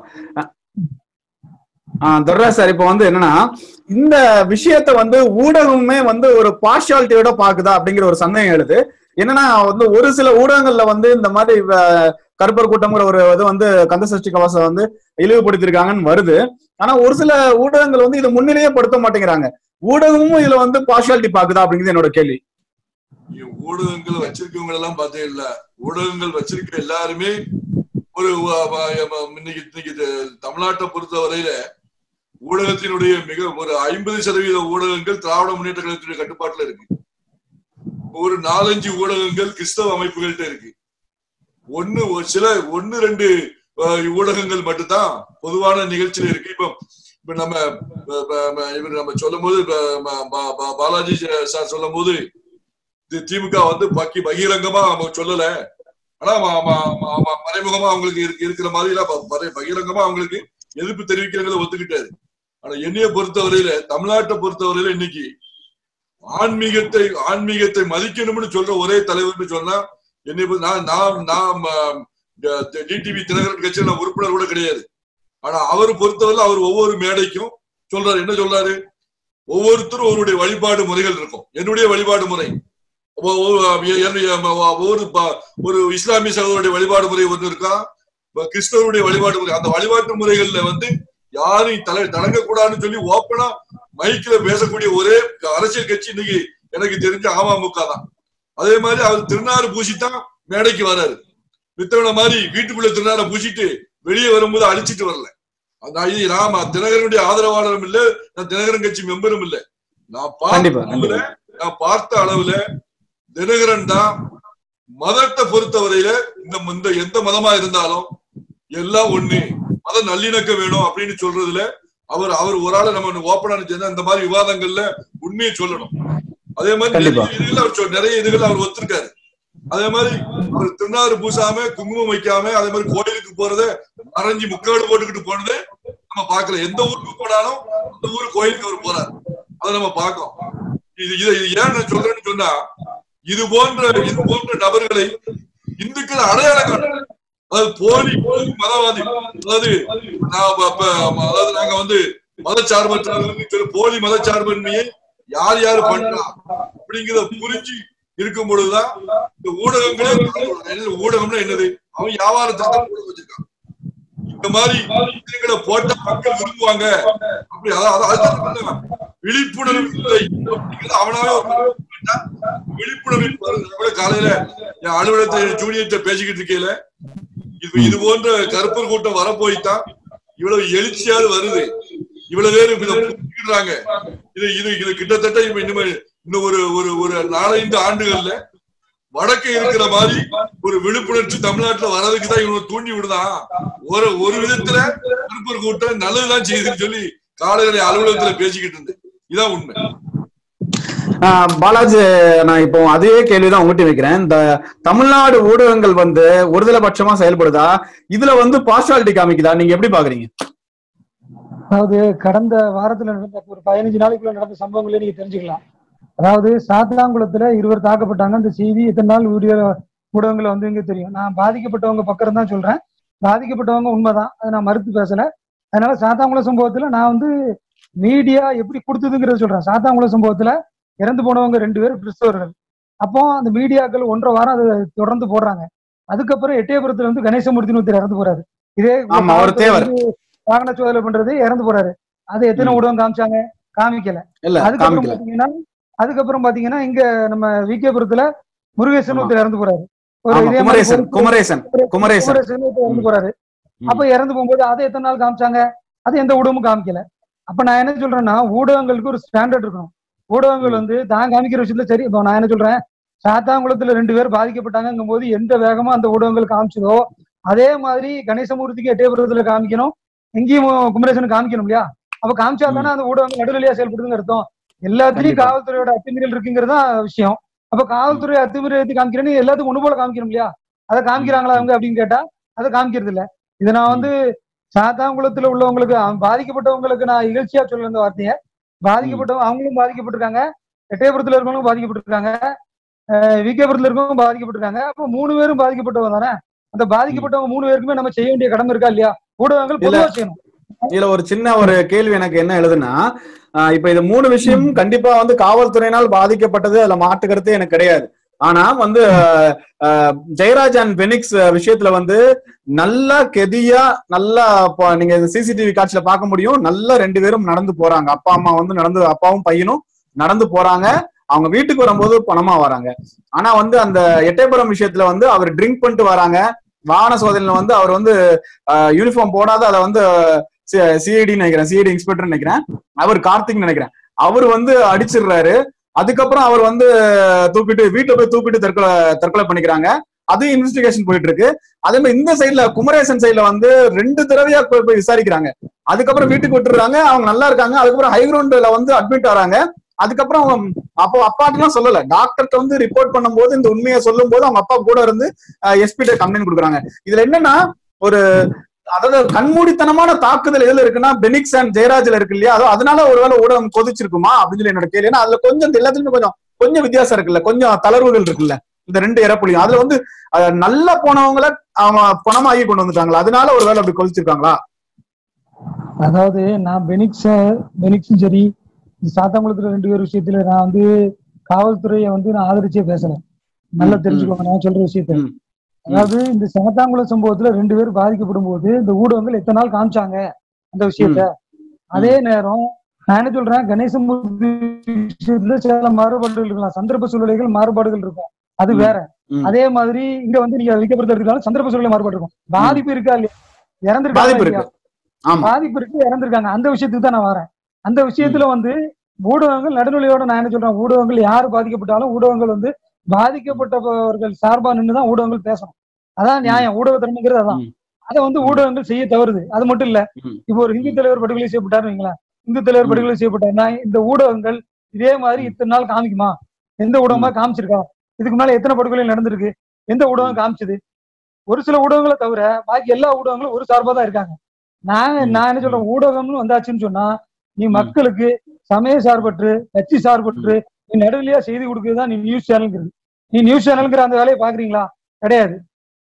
ஆஹ் துர்ராஜ் சார் இப்ப வந்து என்னன்னா இந்த விஷயத்த வந்து ஊடகமுமே வந்து ஒரு பார்ஷாலிட்டியோட பாக்குதா அப்படிங்கிற ஒரு சந்தேகம் எழுது என்னன்னா வந்து ஒரு சில ஊடகங்கள்ல வந்து இந்த மாதிரி அஹ், கருப்பர் கூட்டம்ங்கிற ஒரு இது வந்து கந்த சஷ்டி கவசம் வந்து இழிவுபடுத்திருக்காங்கன்னு வருது ஆனா ஒரு சில ஊடகங்கள் வந்து இதை முன்னிலையே படுத்த மாட்டேங்கிறாங்க ஊடகமும் இதுல வந்து பார்ஷாலிட்டி பாக்குதா அப்படிங்கிறது என்னோட கேள்வி நீங்க ஊடகங்கள் வச்சிருக்கவங்க எல்லாம் பார்த்தே இல்ல ஊடகங்கள் வச்சிருக்க எல்லாருமே ஒரு வ- வ- வ- இன்னைக்கு இன்னைக்கு இது தமிழ்நாட்டை பொறுத்த வரையில ஊடகத்தினுடைய மிக ஒரு ஐம்பது சதவீத ஊடகங்கள் திராவிட முன்னேற்ற கழகத்தினுடைய கட்டுப்பாட்டுல இருக்கு ஒரு நாலஞ்சு ஊடகங்கள் கிறிஸ்தவ அமைப்புகள்கிட்ட இருக்கு ஒண்ணு ஒரு சில ஒண்ணு ரெண்டு அஹ், ஊடகங்கள் மட்டும்தான் பொதுவான நிகழ்ச்சியில இருக்கு இப்ப இப்ப நம்ம ப- ப- ப- இவர் நம்ம சொல்லும் போது ப- ப- ப- ப- பாலாஜி சார் சொல்லும் போது தி- திமுக வந்து பக்கி பகிரங்கமா அவங்க சொல்லல ஆனா ம- ம- ம- ம- மறைமுகமா அவங்களுக்கு இருக்கு- இருக்கிற மாதிரி எல்லாம் ப- பரி- பகிரங்கமா அவங்களுக்கு எதிர்ப்பு தெரிவிக்கிறவங்களை ஒத்துக்கிட்டாரு ஆனா என்னைய பொறுத்தவரையில தமிழ்நாட்டை பொறுத்தவரையில இன்னைக்கு ஆன்மீகத்தை ஆன்மீகத்தை மதிக்கணும்னு சொல்ற ஒரே தலைவர்னு சொன்னா என்னை பொறுத்த- நான் நான் நான் டிடிவி தினகரன் கட்சியில் நான் உறுப்பினர் கூட கிடையாது ஆனா அவர் பொறுத்தவரை அவர் ஒவ்வொரு மேடைக்கும் சொல்றாரு என்ன சொல்றாரு ஒவ்வொருத்தரும் அவருடைய வழிபாடு முறைகள் இருக்கும் என்னுடைய வழிபாடு முறை ஒ- ஒ- என்னுடைய ம- ஒரு ப- ஒரு இஸ்லாமிய சகோதரருடைய வழிபாடு முறை ஒன்று இருக்கா இப்ப கிறிஸ்தவருடைய வழிபாடு முறை அந்த வழிபாட்டு முறைகள்ல வந்து யாரும் தலை தடங்க கூடாதுன்னு சொல்லி ஓப்பனா மைக்ல பேசக்கூடிய ஒரே அரசியல் கட்சி இன்னைக்கு எனக்கு தெரிஞ்ச அமமுக தான் அதே மாதிரி அவர் திருநாறு பூசித்தான் மேடைக்கு வராரு மித்தவன மாதிரி வீட்டுக்குள்ள திருநாரை பூசிட்டு வெளியே வரும்போது அழிச்சிட்டு வரல நான் இது நாம தினகரனுடைய ஆதரவாளரும் இல்ல நான் தினகரன் கட்சி மெம்பரும் இல்ல நான் கண்டிப்பா, பார்த்த அளவுல நான் பார்த்த அளவுல தினகரன் தான் மதத்தை பொறுத்தவரையில இந்த இந்த எந்த மதமா இருந்தாலும் எல்லாம் ஒண்ணு மத நல்லிணக்கம் வேணும் அப்படின்னு சொல்றதுல அவர் அவர் ஒரு ஆளை நம்ம ஓப்பனா சொன்னா இந்த மாதிரி விவாதங்கள்ல உண்மையை சொல்லணும் அதே மாதிரி கண்டிப்பா. நிறைய இதுகள் அவர் சொ- நிறைய இதுகள் அவர் ஒத்துருக்காரு அதே மாதிரி அவர் திருநாறு பூசாம குங்குமம் வைக்காம அதே மாதிரி கோயிலுக்கு போறத அரைஞ்சு முக்காடு போட்டுக்கிட்டு போனதை நம்ம பார்க்கல எந்த ஊருக்கு போனாலும் அந்த ஊரு கோயிலுக்கு அவர் போறாரு அதை நம்ம பார்க்கோம் இது இதை இது ஏன் நான் சொல்றேன்னு சொன்னா இது போன்ற இது போன்ற நபர்களை இந்துக்கள் அடையாளம் காட்டணும் அதாவது போலி போலி மதவாதி அதாவது நான் அப்ப- அப்ப அதாவது நாங்க வந்து மதச்சார்பற்றவர்கள் சொல்லி போலி மதச்சார்பின்மையை யார் யார் பண்றா அப்படிங்கிறத புரிஞ்சு இருக்கும் பொழுதுதான் இந்த ஊடகங்களே என்னது ஊடகம்னா என்னது அவன் வியாபாரத்தை தான் ஊடகம் வச்சிருக்கான் இந்த மாதிரி விஷயங்களை போட்டா மக்கள் விரும்புவாங்க அப்படி அதான் அதான் அதுதான் நான் சொல்றேன். விழிப்புணர்வு இல்லை அப்படிங்கிறது அவனாவே ஒரு கேட்டா, விழிப்புணர்வு பாருங்க. நான் கூட காலையில என் அலுவலகத்தை ஜூனியர்கிட்ட பேசிக்கிட்டு இருக்கையில இது இது போன்ற கருப்பர் கூட்டம் வரப்போய்தான் இவ்வளவு எழுச்சியாவது வருது இவ்வளவு பேர் இதை புரிஞ்சுக்கிறாங்க இது இது இது கிட்டத்தட்ட இப்ப இனிமே இன்னும் ஒரு ஒரு ஒரு நாலஞ்சு ஆண்டுகள்ல வடக்கு இருக்கிற மாதிரி ஒரு விழிப்புணர்ச்சி தமிழ்நாட்டுல வர்றதுக்கு தான் இவங்க தூண்டி விடுதான் ஒரு ஒரு விதத்துல கருப்பர் கூட்டம் நல்லதுதான் செய்யுதுன்னு சொல்லி காலையில அலுவலகத்துல பேசிக்கிட்டு இருந்தேன் இதான் உண்மை ஆஹ் பாலாஜி நான் இப்போ அதே கேள்விதான் உங்ககிட்ட வைக்கிறேன் இந்த தமிழ்நாடு ஊடகங்கள் வந்து ஒருதலை பட்சமா செயல்படுதா இதுல வந்து பார்ஷாலிட்டி காமிக்குதா நீங்க எப்படி பாக்குறீங்க அதாவது கடந்த வாரத்துல நடந்த ஒரு பதினஞ்சு நாளைக்குள்ள நடந்த சம்பவங்களே நீங்க தெரிஞ்சுக்கலாம் அதாவது சாத்தாங்குளத்துல இருவர் தாக்கப்பட்டாங்க அந்த செய்தி இத்தனை நாள் வீடியோ ஊடகங்களை வந்து இங்க தெரியும் நான் பாதிக்கப்பட்டவங்க பக்கம் தான் சொல்றேன் பாதிக்கப்பட்டவங்க உண்மைதான் அதை நான் மறுத்து பேசல அதனால சாத்தாங்குளம் சம்பவத்துல நான் வந்து மீடியா எப்படி கொடுத்ததுங்கிறத சொல்றேன் சாத்தாங்குளம் சம்பவத்துல இறந்து போனவங்க ரெண்டு பேரும் கிறிஸ்தவர்கள் அப்போ அந்த மீடியாக்கள் ஒன்றரை வாரம் அதை தொடர்ந்து போடுறாங்க அதுக்கப்புறம் எட்டயபுரத்துல வந்து கணேசமூர்த்தின்னு ஒருத்தர் இறந்து போறாரு இதே ஆமா, அவர் தேவர். வந்து வாகன சோதனை பண்றது இறந்து போறாரு அது எத்தனை ம். ஊடகம் காமிச்சாங்க காமிக்கல இல்ல அதுக்கப்புறம் காமிக்கல பாத்தீங்கன்னா அதுக்கப்புறம் பாத்தீங்கன்னா இங்க நம்ம விகேபுரத்துல முருகேசன் ஆமா. ஒருத்தர் இறந்து போறாரு ஒரு ஆமா இதே மாதிரி குமரேசன் ஒரு- குமரேசன் குமரேசன் குமரேசன் ஒருத்தர் இறந்து போறாரு ம். அப்ப இறந்து போகும்போது அதை எத்தனை நாள் காமிச்சாங்க அது எந்த ஊடகமும் காமிக்கல அப்ப நான் என்ன சொல்றேன்னா ஊடகங்களுக்கு ஒரு ஸ்டாண்டர்ட் இருக்கணும் ஊடகங்கள் வந்து தான் காமிக்கிற விஷயத்துல சரி இப்போ நான் என்ன சொல்றேன் சாத்தாங்குளத்துல ரெண்டு பேர் பாதிக்கப்பட்டாங்கும் போது எந்த வேகமா அந்த ஊடகங்கள் காமிச்சதோ அதே மாதிரி கணேசமூர்த்திக்கு எட்டயபுரத்துல காமிக்கணும் எங்கேயும் குமரேசனுக்கு காமிக்கணும் இல்லையா அப்ப காமிச்சா தானே அந்த ஊடகங்கள் நடுநிலையா செயல்படுதுங்க அர்த்தம் எல்லாத்துலயும் கண்டிப்பா. காவல்துறையோட அத்துமீறல் இருக்குங்கிறது தான் விஷயம் அப்ப காவல்துறை அத்துமீறல் எடுத்து காமிக்கிறேன்னு எல்லாத்துக்கும் ஒண்ணு போல காமிக்கணும் இல்லையா அதை காமிக்கிறாங்களா அவங்க அப்படின்னு கேட்டா அதை காமிக்கிறது இல்ல இதை நான் வந்து சாத்தாங்குளத்துல உள்ளவங்களுக்கு அவன் பாதிக்கப்பட்டவங்களுக்கு நான் இகழ்ச்சியா சொல்ல இந்த வார்த்தையை பாதிக்கப்பட்டவங்க அவங்களும் பாதிக்கப்பட்டிருக்காங்க எட்டயபுரத்துல இருக்கவங்களும் பாதிக்கப்பட்டிருக்காங்க அஹ் விகேபுரத்துல இருக்கவங்க பாதிக்கப்பட்டிருக்காங்க அப்ப மூணு பேரும் பாதிக்கப்பட்டவங்க தானே அந்த பாதிக்கப்பட்டவங்க மூணு பேருக்குமே நம்ம செய்ய வேண்டிய கடமை இருக்கா இல்லையா ஊடகங்கள் இல்ல. பொதுவா செய்யணும் இதுல ஒரு சின்ன ஒரு கேள்வி எனக்கு என்ன எழுதுன்னா ஆஹ் இப்ப இது மூணு விஷயம் கண்டிப்பா வந்து காவல்துறையினால் பாதிக்கப்பட்டது அதுல மாற்று கருத்து எனக்கு கிடையாது ஆனா வந்து ஆஹ், ஜெயராஜ் அண்ட் பெனிக்ஸ் விஷயத்துல வந்து நல்லா கெதியா நல்லா இப்போ நீங்க சிசிடிவி காட்சியில பார்க்க முடியும் நல்லா ரெண்டு பேரும் நடந்து போறாங்க அப்பா அம்மா வந்து நடந்து அப்பாவும் பையனும் நடந்து போறாங்க அவங்க வீட்டுக்கு வரும்போது பணமா வராங்க ஆனா வந்து அந்த எட்டயபுரம் விஷயத்துல வந்து அவர் ட்ரிங்க் பண்ணிட்டு வராங்க வாகன சோதனையில வந்து அவர் வந்து யூனிஃபார்ம் போடாத அதை வந்து சிஐடி நினைக்கிறேன் சிஐடி இன்ஸ்பெக்டர் நினைக்கிறேன் அவர் கார்த்திக் நினைக்கிறேன் அவர் வந்து அடிச்சிடுறாரு அதுக்கப்புறம் அவர் வந்து தூக்கிட்டு வீட்டுல போய் தூக்கிட்டு தற்கொலை தற்கொலை பண்ணிக்கிறாங்க அது இன்வெஸ்டிகேஷன் போயிட்டு இருக்கு அதே மாதிரி இந்த சைடுல குமரேசன் சைடுல வந்து ரெண்டு தடவையா போய் போய் விசாரிக்கிறாங்க அதுக்கப்புறம் வீட்டுக்கு விட்டுறாங்க அவங்க நல்லா இருக்காங்க அதுக்கப்புறம் ஹை கிரவுண்ட்ல வந்து அட்மிட் ஆறாங்க அதுக்கப்புறம் அப்போ அப்பாட்டெல்லாம் சொல்லல டாக்டர்கிட்ட வந்து ரிப்போர்ட் பண்ணும்போது இந்த உண்மையை சொல்லும் போது அவங்க அப்பா கூட இருந்து எஸ்பிட்ட கம்ப்ளைண்ட் கொடுக்குறாங்க இதுல என்னன்னா ஒரு அதாவது கண்மூடித்தனமான தாக்குதல் எதுல இருக்குன்னா பெனிக்ஸ் அண்ட் ஜெயராஜ்ல இருக்கு இல்லையா அதோ அதனால ஒருவேளை ஊடகம் கொதிச்சிருக்குமா அப்படின்னு சொல்லி என்னோட கேள்வி ஏன்னா அதுல கொஞ்சம் எல்லாத்துலயுமே கொஞ்சம் கொஞ்சம் வித்தியாசம் இருக்குல்ல கொஞ்சம் தளர்வுகள் இருக்குல்ல இந்த ரெண்டு இறப்புலையும் அதுல வந்து அஹ், நல்லா போனவங்கள அவங்க பணமாகி கொண்டு வந்துட்டாங்களா அதனால ஒருவேளை அப்படி கொதிச்சிருக்காங்களா அதாவது நான் பெனிக்ஸ பெனிக்ஸும் சரி இந்த சாத்தாங்குளத்துல ரெண்டு பேர் விஷயத்துல நான் வந்து காவல்துறையை வந்து நான் ஆதரிச்சே பேசல நல்லா ம், தெரிஞ்சுக்கோங்க நான் சொல்ற விஷயத்த ம். அதாவது இந்த சாத்தாங்குளம் சம்பவத்துல ரெண்டு பேர் பாதிக்கப்படும் போது இந்த ஊடகங்கள் எத்தனை நாள் காமிச்சாங்க அந்த விஷயத்த அதே நேரம் நான் என்ன சொல்றேன் கணேசமூர்த்தி விஷயத்துல சில மாறுபாடுகள் இருக்கலாம் சந்தர்ப்ப சூழ்நிலைகள் மாறுபாடுகள் இருக்கும் அது ம். வேற ம். அதே மாதிரி இங்க வந்து நீங்க விற்கப்படுத்த எடுத்துக்கலாம் சந்தர்ப்ப சூழ்நிலை மாறுபாடு இருக்கும் பாதிப்பு இருக்கா இல்லையா இறந்துருக்காங்க பாதிப்பு இல்லையா? இருக்கு ஆமா பாதிப்பு இருக்கு இறந்திருக்காங்க அந்த விஷயத்துக்கு தான் நான் வரேன் அந்த விஷயத்துல வந்து ஊடகங்கள் நடுநிலையோட நான் என்ன சொல்றேன் ஊடகங்கள் யார் பாதிக்கப்பட்டாலும் ஊடகங்கள் வந்து பாதிக்கப்பட்டவர்கள் சார்பா நின்று தான் ஊடகங்கள் பேசணும் அதான் நியாயம் ஊடகத்திறமைங்கிறது அதான் ம். அதை வந்து ஊடகங்கள் செய்ய தவறுது அது மட்டும் இல்ல ம். இப்போ ஒரு இந்து தலைவர் படுகொலை செய்யப்பட்டாரு வைங்களேன் இந்து தலைவர் ம். படுகொலை செய்யப்பட்டாருன்னா இந்த ஊடகங்கள் இதே மாதிரி இத்தனை நாள் காமிக்குமா எந்த ஊடகமா காமிச்சிருக்கா இதுக்கு மேல எத்தனை படுகொலை நடந்திருக்கு எந்த ஊடகம் காமிச்சது ஒரு சில ஊடகங்களை தவிர பாக்கி எல்லா ஊடகங்களும் ஒரு சார்பா தான் இருக்காங்க நான் ம். நான் என்ன சொல்றேன் ஊடகம்னு வந்தாச்சுன்னு சொன்னா நீ மக்களுக்கு சமய சார்பற்று கட்சி சார்பற்று நீ நடுநிலையா செய்தி கொடுக்குறது தான் நீ நியூஸ் சேனல்ங்கிறது நீ நியூஸ் சேனல்ங்கிற அந்த வேலையை பாக்குறீங்களா கிடையாது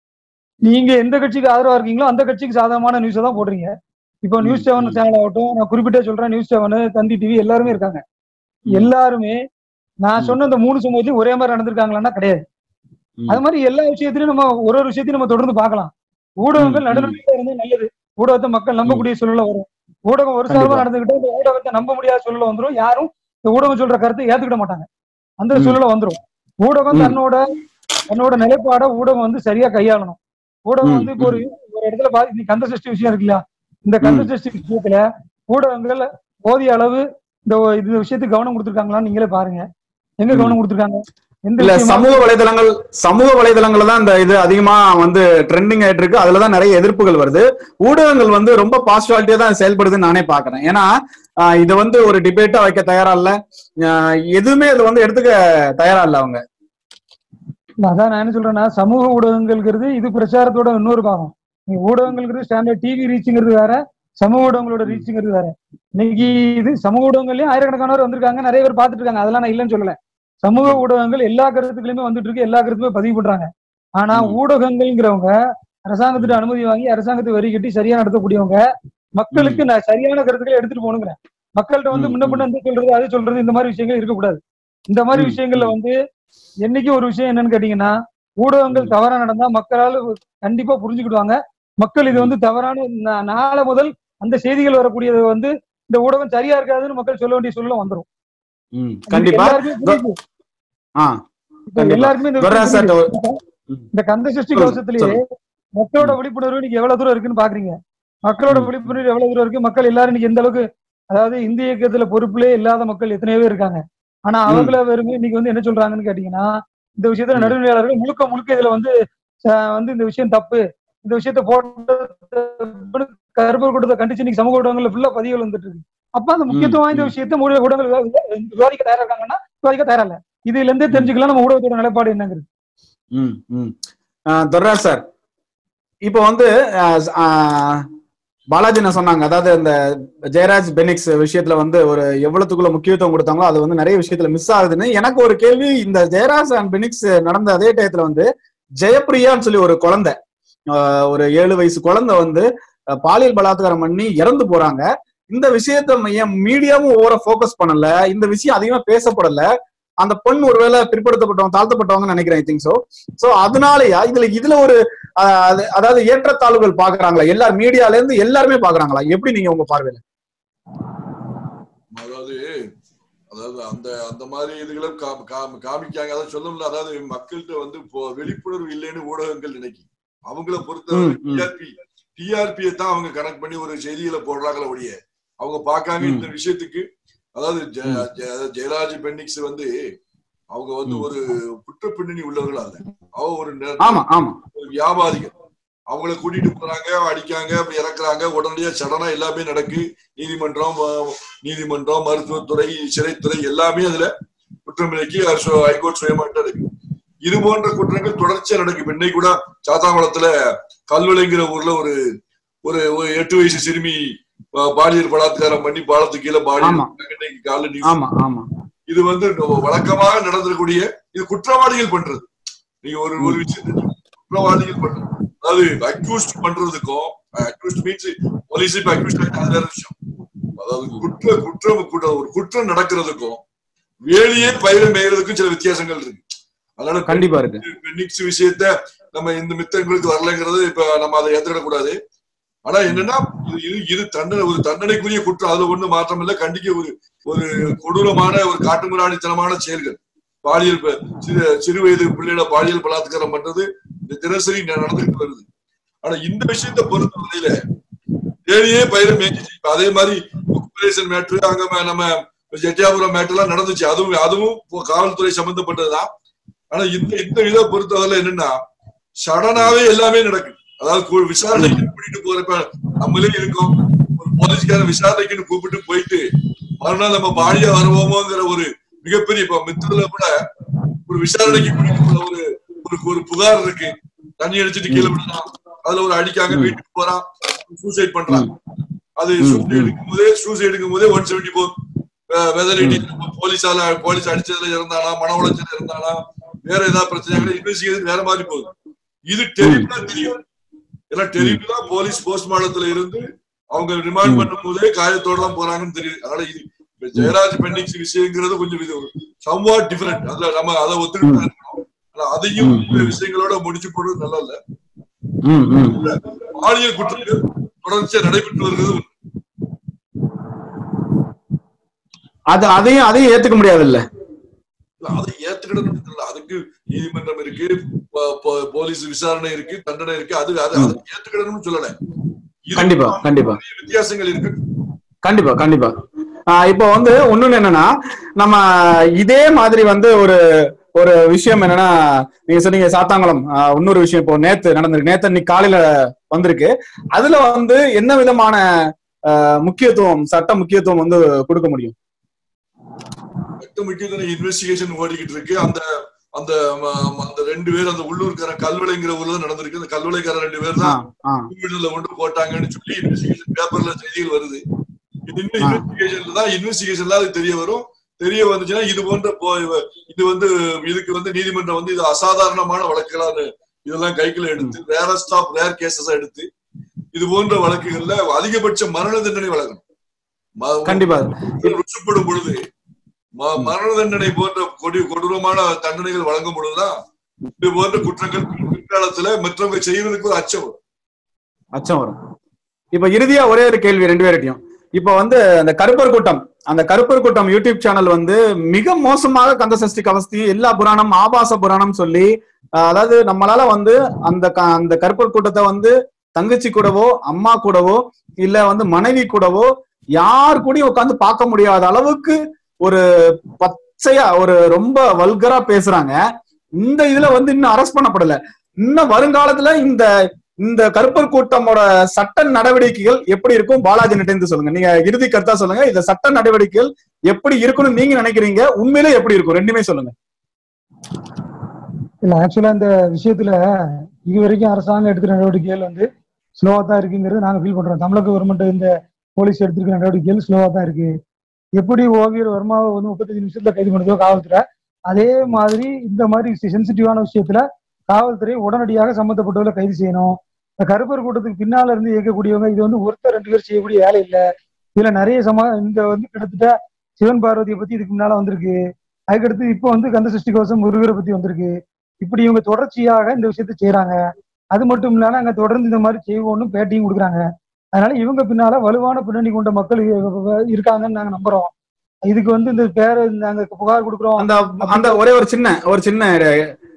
நீங்க எந்த கட்சிக்கு ஆதரவா இருக்கீங்களோ அந்த கட்சிக்கு சாதகமான நியூஸை தான் போடுறீங்க இப்போ நியூஸ் ம், செவன் ம். சேனல் ஆகட்டும் நான் குறிப்பிட்டே சொல்றேன் நியூஸ் செவன் தந்தி டிவி எல்லாருமே இருக்காங்க எல்லாருமே நான் ம். சொன்ன இந்த மூணு சமூகத்தையும் ஒரே மாதிரி நடந்திருக்காங்களான்னா கிடையாது ம். அது மாதிரி எல்லா விஷயத்திலையும் நம்ம ஒரு ஒரு விஷயத்தையும் நம்ம தொடர்ந்து பார்க்கலாம் ஊடகங்கள் ம், ம். நடுநிலையா இருந்தா நல்லது ஊடகத்தை மக்கள் நம்பக்கூடிய சூழல வரும் ஊடகம் ஒரு கண்டிப்பா. சார்பா நடந்துகிட்டு இந்த ஊடகத்தை நம்ப முடியாத சூழல வந்துரும் யாரும் இந்த ஊடகம் சொல்ற கருத்தை ஏத்துக்கிட மாட்டாங்க அந்த ம். சூழல வந்துரும் ஊடகம் ம். தன்னோட தன்னோட நிலைப்பாட ஊடகம் வந்து சரியா கையாளணும் ஊடகம் ம், வந்து இப்போ ஒரு ஒரு இடத்துல பாதி இன்னைக்கு கந்த சஷ்டி விஷயம் இருக்கு இல்லையா இந்த கந்த சஷ்டி விஷயத்துல ஊடகங்கள் போதிய அளவு இந்த இந்த விஷயத்துக்கு கவனம் கொடுத்திருக்காங்களான்னு நீங்களே பாருங்க எங்க ம். கவனம் கொடுத்திருக்காங்க எந்த இல்ல விஷயமா- சமூக வலைதளங்கள் சமூக வலைதளங்கள்ல தான் இந்த இது அதிகமா வந்து ட்ரெண்டிங் ஆயிட்டு இருக்கு அதுலதான் நிறைய எதிர்ப்புகள் வருது ஊடகங்கள் வந்து ரொம்ப பாசிட்டிவாலிட்டியா தான் செயல்படுதுன்னு நானே பாக்குறேன் ஏன்னா ஆஹ் இது வந்து ஒரு டிபேட்டா வைக்க தயாரா இல்ல ஆஹ் எதுவுமே இது வந்து எடுத்துக்க தயாரா இல்ல அவங்க இல்ல, அதான் நான் என்ன சொல்றேன்னா சமூக ஊடகங்கள்ங்கிறது இது பிரச்சாரத்தோட இன்னொரு பாகம் நீ ஊடகங்கள்ங்கிறது ஸ்டாண்டர்ட் டிவி ரீச்சுங்கிறது வேற சமூக ஊடகங்களோட ரீச்சுங்கிறது வேற இன்னைக்கு இது சமூக ஊடகங்கள்லயும் ஆயிரக்கணக்கானவர் வந்திருக்காங்க நிறைய பேர் பார்த்துட்டு இருக்காங்க அதெல்லாம் நான் இல்லைன்னு சொல்லல சமூக ஊடகங்கள் எல்லா கருத்துக்களுமே வந்துட்டு இருக்கு எல்லா கருத்துமே பதிவு பண்றாங்க ஆனா ம். ஊடகங்கள்ங்கிறவங்க அரசாங்கத்திட்ட அனுமதி வாங்கி அரசாங்கத்தை வரி கட்டி சரியா நடத்தக்கூடியவங்க மக்களுக்கு நான் சரியான கருத்துக்களை எடுத்துட்டு போகணுங்கிறேன் மக்கள்கிட்ட வந்து ம், முன்ன பின்ன வந்து சொல்றது அது சொல்றது இந்த மாதிரி விஷயங்கள் இருக்கக்கூடாது இந்த மாதிரி ம், விஷயங்கள்ல ம். வந்து என்னைக்கு ஒரு விஷயம் என்னன்னு கேட்டீங்கன்னா ஊடகங்கள் ம். தவறா நடந்தா மக்களால கண்டிப்பா புரிஞ்சுக்கிடுவாங்க மக்கள் இது வந்து தவறான நா- நாளை முதல் அந்த செய்திகள் வரக்கூடியது வந்து இந்த ஊடகம் சரியா இருக்காதுன்னு மக்கள் சொல்ல வேண்டிய சூழ்நிலை வந்துரும் ம், கண்டிப்பா எல்லாருக்குமே புரியுது. ஆ இப்ப கண்டிப்பா. எல்லாருக்குமே இந்த துரை விஷயம் சார் புரியுது. ம். இந்த கந்த சஷ்டி சொல்லுங்க, கவசத்திலேயே சொல்லுங்க. மக்களோட ம். விழிப்புணர்வு இன்னைக்கு எவ்வளவு தூரம் இருக்குன்னு பாக்குறீங்க மக்களோட ம். விழிப்புணர்வு எவ்வளவு தூரம் இருக்கு மக்கள் எல்லாரும் இன்னைக்கு எந்த அளவுக்கு அதாவது இந்திய இயக்கத்துல பொறுப்புலே இல்லாத மக்கள் எத்தனையோ பேர் இருக்காங்க ஆனா ம். அவங்கள வெறுமே இன்னைக்கு வந்து என்ன சொல்றாங்கன்னு கேட்டீங்கன்னா இந்த விஷயத்துல ம். நடுநிலையாளர்கள் முழுக்க முழுக்க இதுல வந்து அஹ், வந்து இந்த விஷயம் தப்பு இந்த விஷயத்த போட்டு கருப்பர் கூட்டத்தை கண்டிச்சு இன்னைக்கு சமூக ஊடகங்கள்ல ஃபுல்லா பதிவுகள் வந்துட்டு இருக்கு அப்ப அந்த முக்கியத்துவம் வாய்ந்த ம். விஷயத்த மூட ஊடகங்கள் விவா- விவா- விவாதிக்க தயாரா இருக்காங்கன்னா விவாதிக்க தயாரா இல்ல இதுல இருந்தே தெரிஞ்சுக்கலாம் நம்ம ஊடகத்தோட நிலைப்பாடு என்னங்கிறது ம் ம் துர்ராஜ் சார் இப்போ வந்து ஆஹ் ஆஹ் பாலாஜி என்ன சொன்னாங்க அதாவது இந்த ஜெயராஜ் பெனிக்ஸ் விஷயத்துல வந்து ஒரு எவ்வளவுக்குள்ள முக்கியத்துவம் கொடுத்தாங்களோ அது வந்து நிறைய விஷயத்துல மிஸ் ஆகுதுன்னு எனக்கு ஒரு கேள்வி இந்த ஜெயராஜ் அண்ட் பெனிக்ஸ் நடந்த அதே டயத்துல வந்து ஜெயப்பிரியான்னு சொல்லி ஒரு குழந்தை ஆஹ் ஒரு ஏழு வயசு குழந்தை வந்து அஹ் பாலியல் பலாத்காரம் பண்ணி இறந்து போறாங்க இந்த விஷயத்த ஏன் மீடியாவும் ஓவரா ஃபோக்கஸ் பண்ணல இந்த விஷயம் அதிகமா பேசப்படல அந்த பெண் ஒருவேளை பிற்படுத்தப்பட்டவங்க தாழ்த்தப்பட்டவங்க நினைக்கிறேன் ஐ திங்க் சோ சோ அதனாலயா இதுல இதுல ஒரு ஆஹ் அது- அதாவது ஏற்றத்தாழ்வுகள் பாக்குறாங்களா எல்லாரும் மீடியால இருந்து எல்லாருமே பாக்குறாங்களா எப்படி நீங்க உங்க பார்வையில அதாவது அதாவது அந்த அந்த மாதிரி இதுகளும் காமி- காமி- காமிக்காங்க அதான் சொல்லும்ல அதாவது மக்கள்கிட்ட வந்து இப்போ விழிப்புணர்வு இல்லைன்னு ஊடகங்கள் நினைக்கும் அவங்கள பொறுத்தவரை ம், ம். டிஆர்பி டிஆர்பியை தான் அவங்க கனெக்ட் பண்ணி ஒரு செய்திகளை போடுறாங்களே ஒழிய அவங்க பார்க்காம இந்த விஷயத்துக்கு அதாவது ஜெ- ம். ஜெ- ஜெயராஜ் பென்னிக்ஸ் வந்து அவங்க வந்து ம். ஒரு குற்ற பின்னணி உள்ளவர்கள் அல்ல அவ ஒரு நெ- ஆமா ஆமா ஒரு வியாபாரிகள் அவங்கள கூட்டிட்டு போறாங்க அடிக்காங்க அப்படி இறக்குறாங்க உடனடியா சடனா எல்லாமே நடக்கு நீதிமன்றம் அஹ், நீதிமன்றம் மருத்துவத்துறை சிறைத்துறை எல்லாமே அதுல குற்றமிழைக்கு ஹைகோர்ட் சுயமாட்டம் இருக்கு இது போன்ற குற்றங்கள் தொடர்ச்சியா நடக்கு இப்ப இன்னைக்கு கூட சாத்தாங்குளத்துல கல்வளைங்கிற ஊர்ல ஒரு ஒரு ஒரு எட்டு வயசு சிறுமி அஹ், பாலியல் பலாத்காரம் பண்ணி பாலத்துக்கு கீழே பாலியல் ஆமா. இன்னைக்கு காலைல news ஆமா ஆமா இது வந்து வழக்கமாக நடந்திருக்கக்கூடிய இது குற்றவாளிகள் பண்றது நீங்க ஒரு ஒரு விஷயத்தை குற்றவாளிகள் பண்றது அதாவது அக்யூஸ்ட் பண்றதுக்கும் அக்யூஸ்ட் மீன்ஸ் போலீஸ் இப்ப அக்யூஸ்ட் அது வேற விஷயம் அதாவது குற்ற குற்றம் குற்ற ஒரு குற்றம் நடக்கிறதுக்கும் வேலையே பயிரை மேயறதுக்கும் சில வித்தியாசங்கள் இருக்கு அதனால கண்டிப்பா இருக்கு பெனிக்ஸ் விஷயத்த நம்ம இந்த மித்தங்களுக்கு வரலைங்கிறது இப்ப நம்ம அதை ஏத்துக்கிடக்கூடாது ஆனா என்னன்னா இது இது இது தண்டனை ஒரு தண்டனைக்குரிய குற்றம் அதுல ஒண்ணு மாற்றம் இல்ல கண்டிக்க ஒரு ஒரு கொடூரமான ஒரு காட்டுமிராணித்தனமான செயல்கள் பாலியல் ப- சிறு சிறு வயது பிள்ளைகளை பாலியல் பலாத்காரம் பண்றது இந்த தினசரி ந- நடந்துகிட்டு வருது ஆனா இந்த விஷயத்தை பொறுத்த வரையில வேலையே பயிரும் மேய்ச்சி இப்ப அதே மாதிரி குப்பரேசன் மேட்ரு அங்க ம- நம்ம ஜெட்டியாபுரம் மேட்ரு எல்லாம் நடந்துச்சு அதுவும் அதுவும் இப்போ காவல்துறை சம்பந்தப்பட்டதுதான் ஆனா இந்த இந்த இதை பொறுத்தவரை என்னன்னா சடனாவே எல்லாமே நடக்குது அதாவது கு- விசாரணைக்கு கூட்டிட்டு போறப்ப நம்மளே இருக்கோம் ஒரு போலீஸ்காரன் விசாரணைக்குன்னு கூப்பிட்டு போயிட்டு மறுநாள் நம்ம பாடியா வருவோமோங்கிற ஒரு மிகப்பெரிய இப்ப மித்திரல கூட ஒரு விசாரணைக்கு கூட்டிட்டு போற ஒரு ஒரு ஒரு புகார் இருக்கு தண்ணி அடிச்சிட்டு கீழே விடலாம் அதுல ஒரு அடிக்காங்க வீட்டுக்கு போறான் சூசைட் பண்றான் அது ம், சூசைட் ம். எடுக்கும் போதே சூசைட் எடுக்கும் போதே ஒன் செவன்டி போர் வெதர் போலீஸால போலீஸ் அடிச்சதுல இருந்தானா மன உளைச்சல் இருந்தானா வேற ஏதாவது பிரச்சனை இன்வெஸ்டிகேஷன் வேற மாதிரி போகுது இது டெரிபிளா தெரியும் ஏன்னா டெரிபிளா போலீஸ் போஸ்ட்மார்ட்டத்துல இருந்து அவங்க ரிமாண்ட் ம். பண்ணும் போதே காயத்தோட தான் போறாங்கன்னு தெரியுது அதனால இது இப்ப ஜெயராஜ் பெண்டிக்ஸ் விஷயங்கிறது கொஞ்சம் இது சம்வாட் டிஃபரெண்ட் அதுல நம்ம அதை ஒத்துக்கிட்டு தான் இருக்கணும். ஆனா அதையும் ம், இந்த ம். விஷயங்களோட முடிச்சு போடுறது நல்லா இல்ல ம் ம் பாலியல் குற்றங்கள் தொடர்ச்சியா நடைபெற்று வருகிறது உண்மை. அது அதையும் அதையும் ஏத்துக்க முடியாது இல்ல இல்ல, அதை ஏத்துக்கிடணும் இல்ல அதுக்கு நீதிமன்றம் இருக்கு போ- போ- போலீஸ் விசாரணை இருக்கு தண்டனை இருக்கு அது அது அதை ஏத்துக்கிடணும்னு சொல்லல இதுக்கு கண்டிப்பா, கண்டிப்பா. நிறைய வித்தியாசங்கள் இருக்கு கண்டிப்பா கண்டிப்பா ஆஹ் இப்போ வந்து ஒண்ணுன்னு என்னன்னா நம்ம இதே மாதிரி வந்து ஒரு ஒரு விஷயம் என்னன்னா நீங்க சொன்னீங்க சாத்தாங்குளம் ஆஹ் இன்னொரு விஷயம் இப்போ நேத்து நடந்திருக்கு நேத்து இன்னைக்கு காலையில வந்திருக்கு அதுல வந்து என்ன விதமான ஆஹ் முக்கியத்துவம் சட்ட முக்கியத்துவம் வந்து கொடுக்க முடியும் மொத்த முக்கியத்துவம் இன்வெஸ்டிகேஷன் ஓடிக்கிட்டு இருக்கு அந்த அந்த ம- ம- அந்த ரெண்டு பேர் அந்த உள்ளூர்காரன் கல்வளைங்கிற ஊர்ல தான் நடந்திருக்கு அந்த கல்வளைக்காரன் ரெண்டு பேர் ஆ, தான் ஆ, ஹாஸ்பிட்டல்ல கொண்டு போட்டாங்கன்னு சொல்லி இன்வெஸ்டிகேஷன் பேப்பர்ல செய்திகள் வருது இது இன்னும் ஆ. இன்வெஸ்டிகேஷன்ல தான் இன்வெஸ்டிகேஷன்ல அது தெரிய வரும் தெரிய வந்துச்சுன்னா இது போன்ற போ- இது வந்து இதுக்கு வந்து நீதிமன்றம் வந்து இது அசாதாரணமான வழக்குகளான இதெல்லாம் கைக்குள்ள எடுத்து ரேரஸ்ட் ஆஃப் ரேர் கேசஸ் எடுத்து இது போன்ற வழக்குகள்ல அதிகபட்ச மரண தண்டனை வழங்கணும் ம- கண்டிப்பா குற்றம் ருசுப்படும் பொழுது ம- மரண தண்டனை போன்ற கொடி கொடூரமான தண்டனைகள் வழங்கும் பொழுதுதான் இது போன்ற குற்றங்கள் பிற்காலத்துல மற்றவங்க செய்வதற்கு ஒரு அச்சம் வரும் அச்சம் வரும் இப்ப இறுதியா ஒரே ஒரு கேள்வி ரெண்டு பேர்கிட்டயும் இப்ப வந்து அந்த கருப்பர் கூட்டம் அந்த கருப்பர் கூட்டம் யூடியூப் சேனல் வந்து மிக மோசமாக கந்த சஷ்டி கவஸ்தி எல்லா புராணம் ஆபாச புராணம் சொல்லி அஹ், அதாவது நம்மளால வந்து அந்த க- அந்த கருப்பர் கூட்டத்தை வந்து தங்கச்சி கூடவோ அம்மா கூடவோ இல்ல வந்து மனைவி கூடவோ யார் கூடயும் உட்காந்து பார்க்க முடியாத அளவுக்கு ஒரு பச்சையா ஒரு ரொம்ப வல்கரா பேசுறாங்க இந்த இதுல வந்து இன்னும் அரெஸ்ட் பண்ணப்படல இன்னும் வருங்காலத்துல இந்த இந்த கருப்பர் கூட்டமோட சட்ட நடவடிக்கைகள் எப்படி இருக்கும் பாலாஜி இருந்து சொல்லுங்க நீங்க இறுதி கருத்தா சொல்லுங்க இந்த சட்ட நடவடிக்கைகள் எப்படி இருக்கும்னு நீங்க நினைக்கிறீங்க உண்மையிலே எப்படி இருக்கும் ரெண்டுமே சொல்லுங்க இல்ல ஆக்சுவலா இந்த விஷயத்துல இது வரைக்கும் அரசாங்கம் எடுக்கிற நடவடிக்கைகள் வந்து ஸ்லோவா தான் இருக்குங்கிறது நாங்க ஃபீல் பண்றோம் தமிழக கவர்மெண்ட் இந்த போலீஸ் எடுத்திருக்கிற நடவடிக்கைகள் ஸ்லோவா தான் இருக்கு எப்படி ஓவியர் வர்மாவை வந்து முப்பத்தஞ்சு நிமிஷத்துல கைது பண்ணதோ காவல்துறை அதே மாதிரி இந்த மாதிரி சென்சிட்டிவான விஷயத்துல காவல்துறை உடனடியாக சம்பந்தப்பட்டவர்களை கைது செய்யணும் இந்த கருப்பர் கூட்டத்துக்கு பின்னால இருந்து இயக்கக்கூடியவங்க இது வந்து ஒருத்தர் ரெண்டு பேர் செய்யக்கூடிய வேலை இல்ல இதுல நிறைய சம இந்த வந்து கிட்டத்தட்ட சிவன் பார்வதியை பத்தி இதுக்கு முன்னால வந்திருக்கு அதுக்கடுத்து இப்போ வந்து கந்த சஷ்டி கோஷம் முருகரை பத்தி வந்திருக்கு இப்படி இவங்க தொடர்ச்சியாக இந்த விஷயத்த செய்யறாங்க அது மட்டும் இல்லாம அங்க தொடர்ந்து இந்த மாதிரி செய்வோம்னு பேட்டியும் கொடுக்குறாங்க அதனால இவங்க பின்னால வலுவான பின்னணி கொண்ட மக்கள் இ- இருக்காங்கன்னு நாங்க நம்புறோம் இதுக்கு வந்து இந்த பேரை நாங்க புகார் கொடுக்குறோம் அந்த அந்த ஒரே ஒரு சின்ன ஒரு சின்ன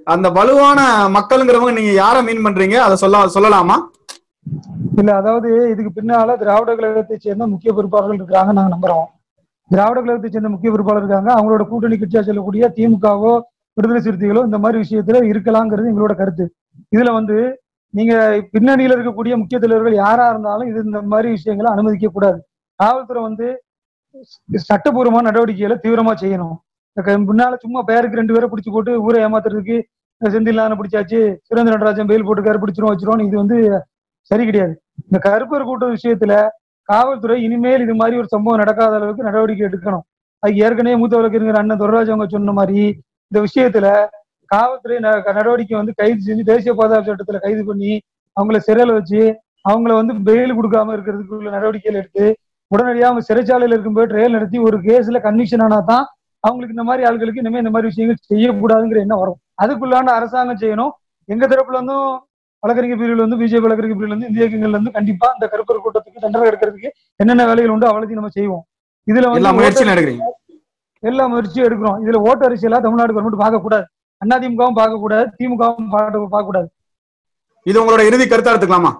அந்த வலுவான மக்கள்ங்கிறவங்க நீங்க யாரை மீன் பண்றீங்க அதை சொல்ல சொல்லலாமா இல்ல அதாவது இதுக்கு பின்னால திராவிட கழகத்தை சேர்ந்த முக்கிய பொறுப்பாளர்கள் இருக்காங்க நாங்க நம்புறோம் திராவிட கழகத்தை சேர்ந்த முக்கிய பொறுப்பாளர் இருக்காங்க அவங்களோட கூட்டணி கட்சியா சொல்லக்கூடிய திமுகவோ விடுதலை சிறுத்தைகளோ இந்த மாதிரி விஷயத்துல இருக்கலாங்கிறது எங்களோட கருத்து இதுல வந்து நீங்க பின்னணியில இருக்கக்கூடிய முக்கிய தலைவர்கள் யாரா இருந்தாலும் இது இந்த மாதிரி விஷயங்களை அனுமதிக்க கூடாது காவல்துறை வந்து சட்டபூர்வமான நடவடிக்கைகளை தீவிரமா செய்யணும் இந்த க- முன்னால சும்மா பேருக்கு ரெண்டு பேரை பிடிச்சு போட்டு ஊரை ஏமாத்துறதுக்கு செந்தில்லான பிடிச்சாச்சு சுரேந்திர நடராஜன் பெயில் போட்டுக்காரு பிடிச்சிரும் வச்சிரும் இது வந்து சரி கிடையாது இந்த கருப்பர் கூட்ட விஷயத்துல காவல்துறை இனிமேல் இது மாதிரி ஒரு சம்பவம் நடக்காத அளவுக்கு நடவடிக்கை எடுக்கணும் அது ஏற்கனவே மூத்த வழக்கறிஞர் அண்ணன் துரராஜ் அவங்க சொன்ன மாதிரி இந்த விஷயத்துல காவல்துறை ந- நடவடிக்கை வந்து கைது செஞ்சு தேசிய பாதுகாப்பு சட்டத்துல கைது பண்ணி அவங்கள சிறையில வச்சு அவங்கள வந்து பெயில் கொடுக்காம இருக்கிறதுக்கு உள்ள நடவடிக்கைகள் எடுத்து உடனடியாக அவங்க சிறைச்சாலையில இருக்கும்போது ட்ரையல் நடத்தி ஒரு கேஸ்ல கன்விக்ஷன் ஆனா தான் அவங்களுக்கு இந்த மாதிரி ஆட்களுக்கு இனிமே இந்த மாதிரி விஷயங்கள் செய்யக்கூடாதுங்கிற எண்ணம் வரும் அதுக்குள்ளான அரசாங்கம் செய்யணும் எங்க தரப்புல இருந்தும் வழக்கறிஞர் பிரிவில் வந்து பிஜேபி வழக்கறிஞர் பிரிவில் இருந்து இந்திய இயக்கங்கள்ல இருந்து கண்டிப்பா இந்த கருப்பர் கூட்டத்துக்கு தண்டனை எடுக்கிறதுக்கு என்னென்ன வேலைகள் உண்டோ அவ்வளோத்தையும் நம்ம செய்வோம் இதுல எல்லா வந்து முயற்சியும் எடுக்கிறீங்க எல்லா முயற்சியும் எடுக்கிறோம் இதுல ஓட்டு அரசியலா தமிழ்நாடு கவர்மெண்ட் பார்க்க கூடாது அதிமுகவும் பார்க்க கூடாது திமுகவும் பார்க்க கூடாது இது உங்களோட இறுதி கருத்தா எடுத்துக்கலாமா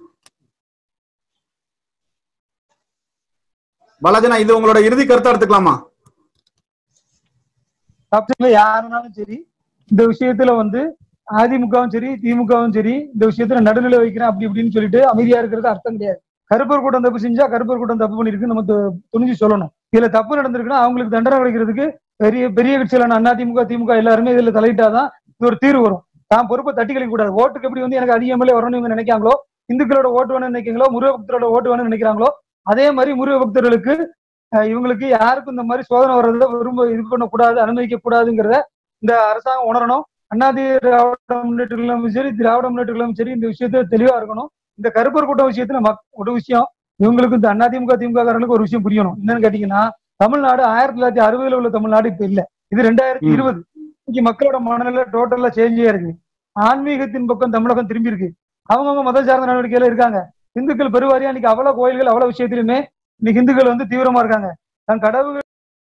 பாலாஜனா இது உங்களோட இறுதி கருத்தா எடுத்துக்கலாமா தப்புல யாருனாலும் சரி இந்த விஷயத்துல வந்து அதிமுகவும் சரி திமுகவும் சரி இந்த விஷயத்துல நடுநிலை வைக்கிறேன் அப்படி இப்படின்னு சொல்லிட்டு அமைதியா இருக்கிறது அர்த்தம் கிடையாது கருப்பர் கூட்டம் தப்பு செஞ்சா கருப்பர் கூட்டம் தப்பு பண்ணிருக்கு நம்ம து- துணிஞ்சு சொல்லணும் இதுல தப்பு நடந்திருக்குன்னா அவங்களுக்கு தண்டனை கிடைக்கிறதுக்கு பெரிய பெரிய கட்சியிலான அதிமுக திமுக எல்லாருமே இதுல தலையிட்டாதான் இது ஒரு தீர்வு வரும் தான் பொறுப்பை தட்டி கழிக்க கூடாது ஓட்டுக்கு எப்படி வந்து எனக்கு அதிக எம்எல்ஏ வரணும்னு இவங்க நினைக்காங்களோ இந்துக்களோட ஓட்டு வேணும்னு நினைக்கிறீங்களோ முருக பக்தரோட ஓட்டு வேணும்னு நினைக்கிறாங்களோ அதே மாதிரி முருக பக்தர்களுக்கு அஹ், இவங்களுக்கு யாருக்கும் இந்த மாதிரி சோதனை வர்றதை விரும்ப இது பண்ணக்கூடாது அனுமதிக்க கூடாதுங்கிறத இந்த அரசாங்கம் உணரணும் அண்ணாதி திராவிட முன்னேற்ற கழகமும் சரி திராவிட முன்னேற்ற கழகமும் சரி இந்த விஷயத்துல தெளிவா இருக்கணும் இந்த கருப்பர் கூட்டம் விஷயத்துல மக்- ஒரு விஷயம் இவங்களுக்கு இந்த அதிமுக திமுக காரங்களுக்கு ஒரு விஷயம் புரியணும் என்னன்னு கேட்டீங்கன்னா தமிழ்நாடு ஆயிரத்தி தொள்ளாயிரத்தி அறுபதுல உள்ள தமிழ்நாடு இப்ப இல்ல இது ரெண்டாயிரத்தி ம். இருபது இன்னைக்கு மக்களோட மனநிலை டோட்டலா சேஞ்சே இருக்கு ஆன்மீகத்தின் பக்கம் தமிழகம் திரும்பி இருக்கு அவங்கவுங்க மத சார்ந்த நடவடிக்கையில இருக்காங்க இந்துக்கள் பெருவாரியா இன்னைக்கு அவ்வளவு கோயில்கள் அவ்வளவு விஷயத்திலுமே இன்னைக்கு இந்துக்கள் வந்து தீவிரமா இருக்காங்க தன் கடவுள்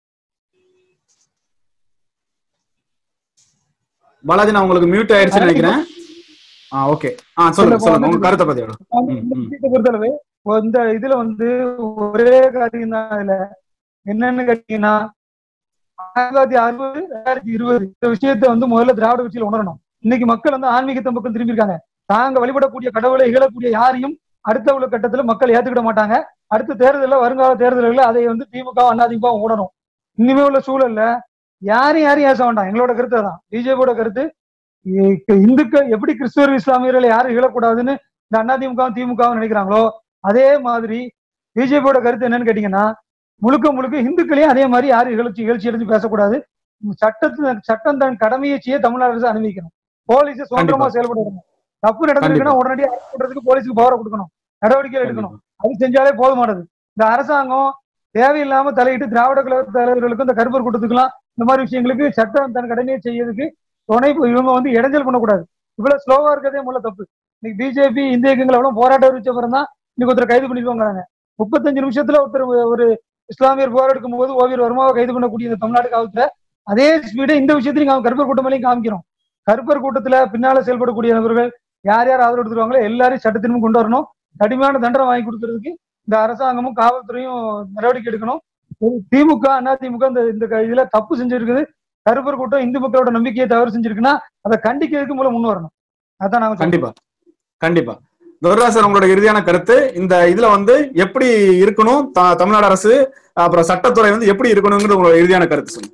பாலாஜனா உங்களுக்கு மியூட் ஆயிடுச்சுன்னு நினைக்கிறேன் ஆ ஓகே ஆ சொல்லுங்க சொல்லுங்க உங்க கருத்தை பத்தி எவ்வளவு? ம், இந்த ம். விஷயத்தை பொறுத்தளவு இந்த இதுல வந்து ஒரே காரியம் தான் இதுல என்னன்னு கேட்டீங்கன்னா ஆயிரத்தி தொள்ளாயிரத்தி அறுபது ரெண்டாயிரத்தி இருபது இந்த விஷயத்தை வந்து முதல்ல திராவிட கட்சியில உணரணும் இன்னைக்கு மக்கள் வந்து ஆன்மீகத்தின் பக்கம் திரும்பி இருக்காங்க தாங்க வழிபடக்கூடிய கடவுளை இகழக்கூடிய யாரையும் அடுத்த உள்ள கட்டத்துல மக்கள் ஏத்துக்கிட மாட்டாங்க அடுத்த தேர்தலில் வருங்கால தேர்தல்களில் அதை வந்து திமுக அதிமுக உணரும் இனிமே உள்ள சூழல்ல யாரையும் யாரையும் ஏச வேண்டாம் எங்களோட கருத்து தான் பிஜேபியோட கருத்து இ- இந்துக்கள் எப்படி கிறிஸ்துவர் இஸ்லாமியர்களை யாரும் இகழக்கூடாதுன்னு இந்த அதிமுக திமுக நினைக்கிறாங்களோ அதே மாதிரி பிஜேபியோட கருத்து என்னன்னு கேட்டீங்கன்னா முழுக்க முழுக்க இந்துக்களையும் அதே மாதிரி யாரும் இகழ்ச்சி இகழ்ச்சி எடுத்து பேசக்கூடாது சட்டத்து சட்டம் தன் கடமையை செய்ய தமிழ்நாடு அரசு அனுமதிக்கணும் போலீஸ் சுதந்திரமா செயல்படணும் தப்பு நடந்திருக்குன்னா உடனடியாக arrest பண்றதுக்கு போலீஸுக்கு பவரை கொடுக்கணும் நடவடிக்கை எடுக்கணும் அது செஞ்சாலே போதுமானது இந்த அரசாங்கம் தேவையில்லாம தலையிட்டு திராவிட கழக தலைவர்களுக்கும் இந்த கருப்பர் கூட்டத்துக்குலாம் இந்த மாதிரி விஷயங்களுக்கு சட்டம் தன் கடமையை செய்யறதுக்கு துணை இவங்க வந்து இடைஞ்சல் பண்ணக்கூடாது இவ்வளவு ஸ்லோவா இருக்கதே முள்ள தப்பு இன்னைக்கு பிஜேபி இந்திய இயக்கங்கள் எவ்வளவு போராட்டம் அறிவிச்ச பிறகு தான் இன்னைக்கு ஒருத்தர் கைது பண்ணிருவாங்க முப்பத்தஞ்சு நிமிஷத்துல ஒருத்தர் ஒரு இஸ்லாமியர் போராடுக்கும் போது ஓவியர் வருமாவை கைது பண்ணக்கூடிய இந்த தமிழ்நாடு காவல்துறை அதே ஸ்பீடை இந்த விஷயத்திலையும் காமி- கருப்பர் கூட்டம் மேலேயும் காமிக்கிறோம் கருப்பர் கூட்டத்துல பின்னால செயல்படக்கூடிய நபர்கள் யார் யார் ஆதரவு எடுத்துருவாங்களோ எல்லாரையும் சட்டத்தின் முன் கொண்டு வரணும் கடுமையான தண்டனை வாங்கி கொடுக்கறதுக்கு இந்த அரசாங்கமும் காவல்துறையும் நடவடிக்கை எடுக்கணும் ஒரு திமுக அண்ணா திமுக இந்த இந்த க- இதுல தப்பு செஞ்சிருக்குது கருப்பர் கூட்டம் இந்து மக்களோட நம்பிக்கையை தவறு செஞ்சிருக்குன்னா அதை கண்டிக்கிறதுக்கு மூலம் முன் வரணும் அதான் நாங்க சொல்றோம். கண்டிப்பா கண்டிப்பா துர்ரா சார் உங்களோட இறுதியான கருத்து இந்த இதுல வந்து எப்படி இருக்கணும் த- தமிழ்நாடு அரசு அப்புறம் சட்டத்துறை வந்து எப்படி இருக்கணுங்கிறது உங்களோட இறுதியான கருத்து சொல்லுங்க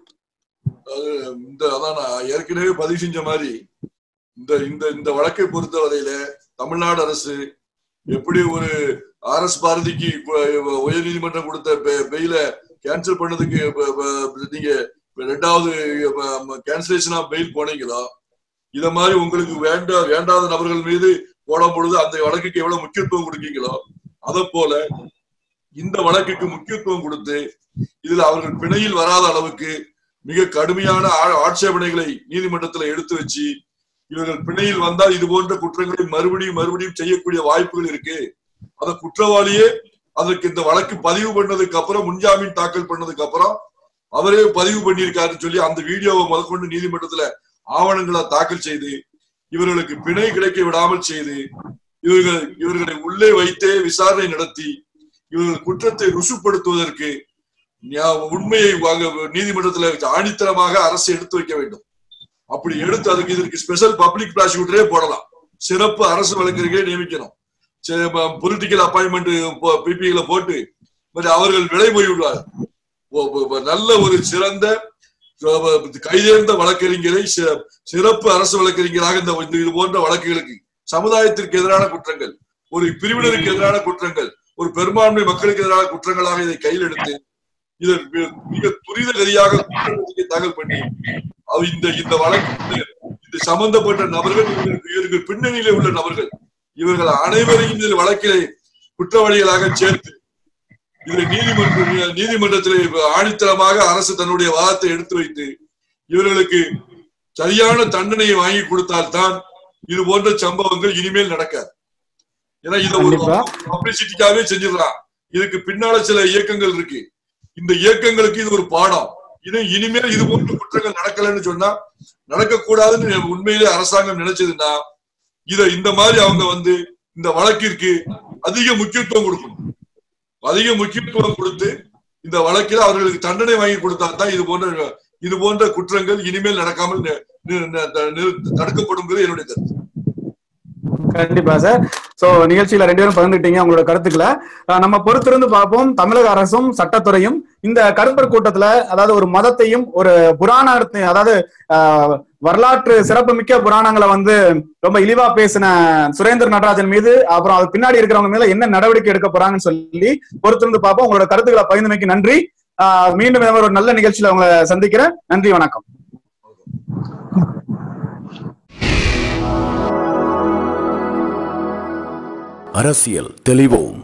இந்த அதான் நான் ஏற்கனவே பதிவு செஞ்ச மாதிரி இந்த இந்த இந்த வழக்கை பொறுத்தவரையில தமிழ்நாடு அரசு எப்படி ஒரு ஆர் எஸ் பாரதிக்கு உயர் நீதிமன்றம் கொடுத்த பெயில கேன்சல் பண்ணதுக்கு ப- ப- நீங்க ரெண்டாவது கேன்சலேஷன் ஆஃப் பெயில் போனீங்களோ இத மாதிரி உங்களுக்கு வேண்ட வேண்டாத நபர்கள் மீது போடும் பொழுது அந்த வழக்குக்கு எவ்வளவு முக்கியத்துவம் கொடுக்கீங்களோ அதை போல இந்த வழக்குக்கு முக்கியத்துவம் கொடுத்து இதுல அவர்கள் பிணையில் வராத அளவுக்கு மிக கடுமையான ஆ- ஆட்சேபனைகளை நீதிமன்றத்துல எடுத்து வச்சு இவர்கள் பிணையில் வந்தால் இது போன்ற குற்றங்களை மறுபடியும் மறுபடியும் செய்யக்கூடிய வாய்ப்புகள் இருக்கு அந்த குற்றவாளியே அதற்கு இந்த வழக்கு பதிவு பண்ணதுக்கு அப்புறம் முன்ஜாமீன் தாக்கல் பண்ணதுக்கு அப்புறம் அவரே பதிவு பண்ணியிருக்காருன்னு சொல்லி அந்த வீடியோவை முதற்கொண்டு நீதிமன்றத்துல ஆவணங்களை தாக்கல் செய்து இவர்களுக்கு பிணை கிடைக்க விடாமல் செய்து இவர்கள் இவர்களை உள்ளே வைத்தே விசாரணை நடத்தி இவர்கள் குற்றத்தை ருசுப்படுத்துவதற்கு ஞா- உண்மையை வாங்க நீதிமன்றத்தில் ஆணித்தரமாக அரசு எடுத்து வைக்க வேண்டும் அப்படி எடுத்து அதுக்கு இதற்கு ஸ்பெஷல் பப்ளிக் ப்ராசிக்யூட்டரே போடலாம் சிறப்பு அரசு வழக்கறிஞரை நியமிக்கணும் பொலிட்டிக்கல் அப்பாயின்மெண்ட் பிபிகளை போட்டு but அவர்கள் விலை போய்விடுவார் ஒ- ஒ- ஒ- நல்ல ஒரு சிறந்த அஹ், கைதேர்ந்த வழக்கறிஞரை சி- சிறப்பு அரசு வழக்கறிஞராக இந்த இந்த இது போன்ற வழக்குகளுக்கு சமுதாயத்திற்கு எதிரான குற்றங்கள் ஒரு பிரிவினருக்கு எதிரான குற்றங்கள் ஒரு பெரும்பான்மை மக்களுக்கு எதிரான குற்றங்களாக இதை கையில் எடுத்து இதை மிக- மிக துரித கதியாக குற்றப்பத்திரிகை தாக்கல் பண்ணி அவ- இந்த இந்த வழக்கு இந்த சம்பந்தப்பட்ட நபர்கள் இவர்களுக்கு இவர்கள் பின்னணியிலே உள்ள நபர்கள் இவர்கள் அனைவரையும் இந்த வழக்கிலே குற்றவாளிகளாக சேர்த்து இதை நீதிமன்ற நீதிமன்றத்திலே ஆணித்தரமாக அரசு தன்னுடைய வாதத்தை எடுத்து வைத்து இவர்களுக்கு சரியான தண்டனையை வாங்கி கொடுத்தால்தான் இது போன்ற சம்பவங்கள் இனிமேல் நடக்காது ஏன்னா இதை ஒரு கண்டிப்பா. பப்ளிசிட்டிக்காகவே செஞ்சிடலாம் இதுக்கு பின்னால சில இயக்கங்கள் இருக்கு இந்த இயக்கங்களுக்கு இது ஒரு பாடம் இது இனிமேல் இது போன்ற குற்றங்கள் நடக்கலைன்னு சொன்னா நடக்கக்கூடாதுன்னு உண்மையிலே அரசாங்கம் நினைச்சதுன்னா இத இந்த மாதிரி அவங்க வந்து இந்த வழக்கிற்கு அதிக முக்கியத்துவம் கொடுக்கணும் அதிக முக்கியத்துவம் கொடுத்து இந்த வழக்கில் அவர்களுக்கு தண்டனை வாங்கி கொடுத்தா தான் இது போன்ற இது போன்ற குற்றங்கள் இனிமேல் நடக்காமல் நி- நி- நி- நி- தடுக்கப்படுங்கிறது என்னுடைய கருத்து கண்டிப்பா சார் சோ நிகழ்ச்சியில ரெண்டு பேரும் பகிர்ந்துட்டீங்க உங்களோட கருத்துக்களை அஹ் நம்ம பொறுத்திருந்து பார்ப்போம் தமிழக அரசும் சட்டத்துறையும் இந்த கருப்பர் கூட்டத்துல அதாவது ஒரு மதத்தையும் ஒரு புராணத்தை அதாவது அஹ், வரலாற்று சிறப்புமிக்க புராணங்களை வந்து ரொம்ப இழிவா பேசின சுரேந்திர நடராஜன் மீது அப்புறம் அது பின்னாடி இருக்கிறவங்க மேல என்ன நடவடிக்கை எடுக்க போறாங்கன்னு சொல்லி பொறுத்திருந்து பார்ப்போம் உங்களோட கருத்துக்களை பகிர்ந்தமைக்கு நன்றி அஹ், மீண்டும் இந்த மாதிரி ஒரு நல்ல நிகழ்ச்சியில உங்களை சந்திக்கிறேன் நன்றி வணக்கம் அரசியல் தெளிவோம்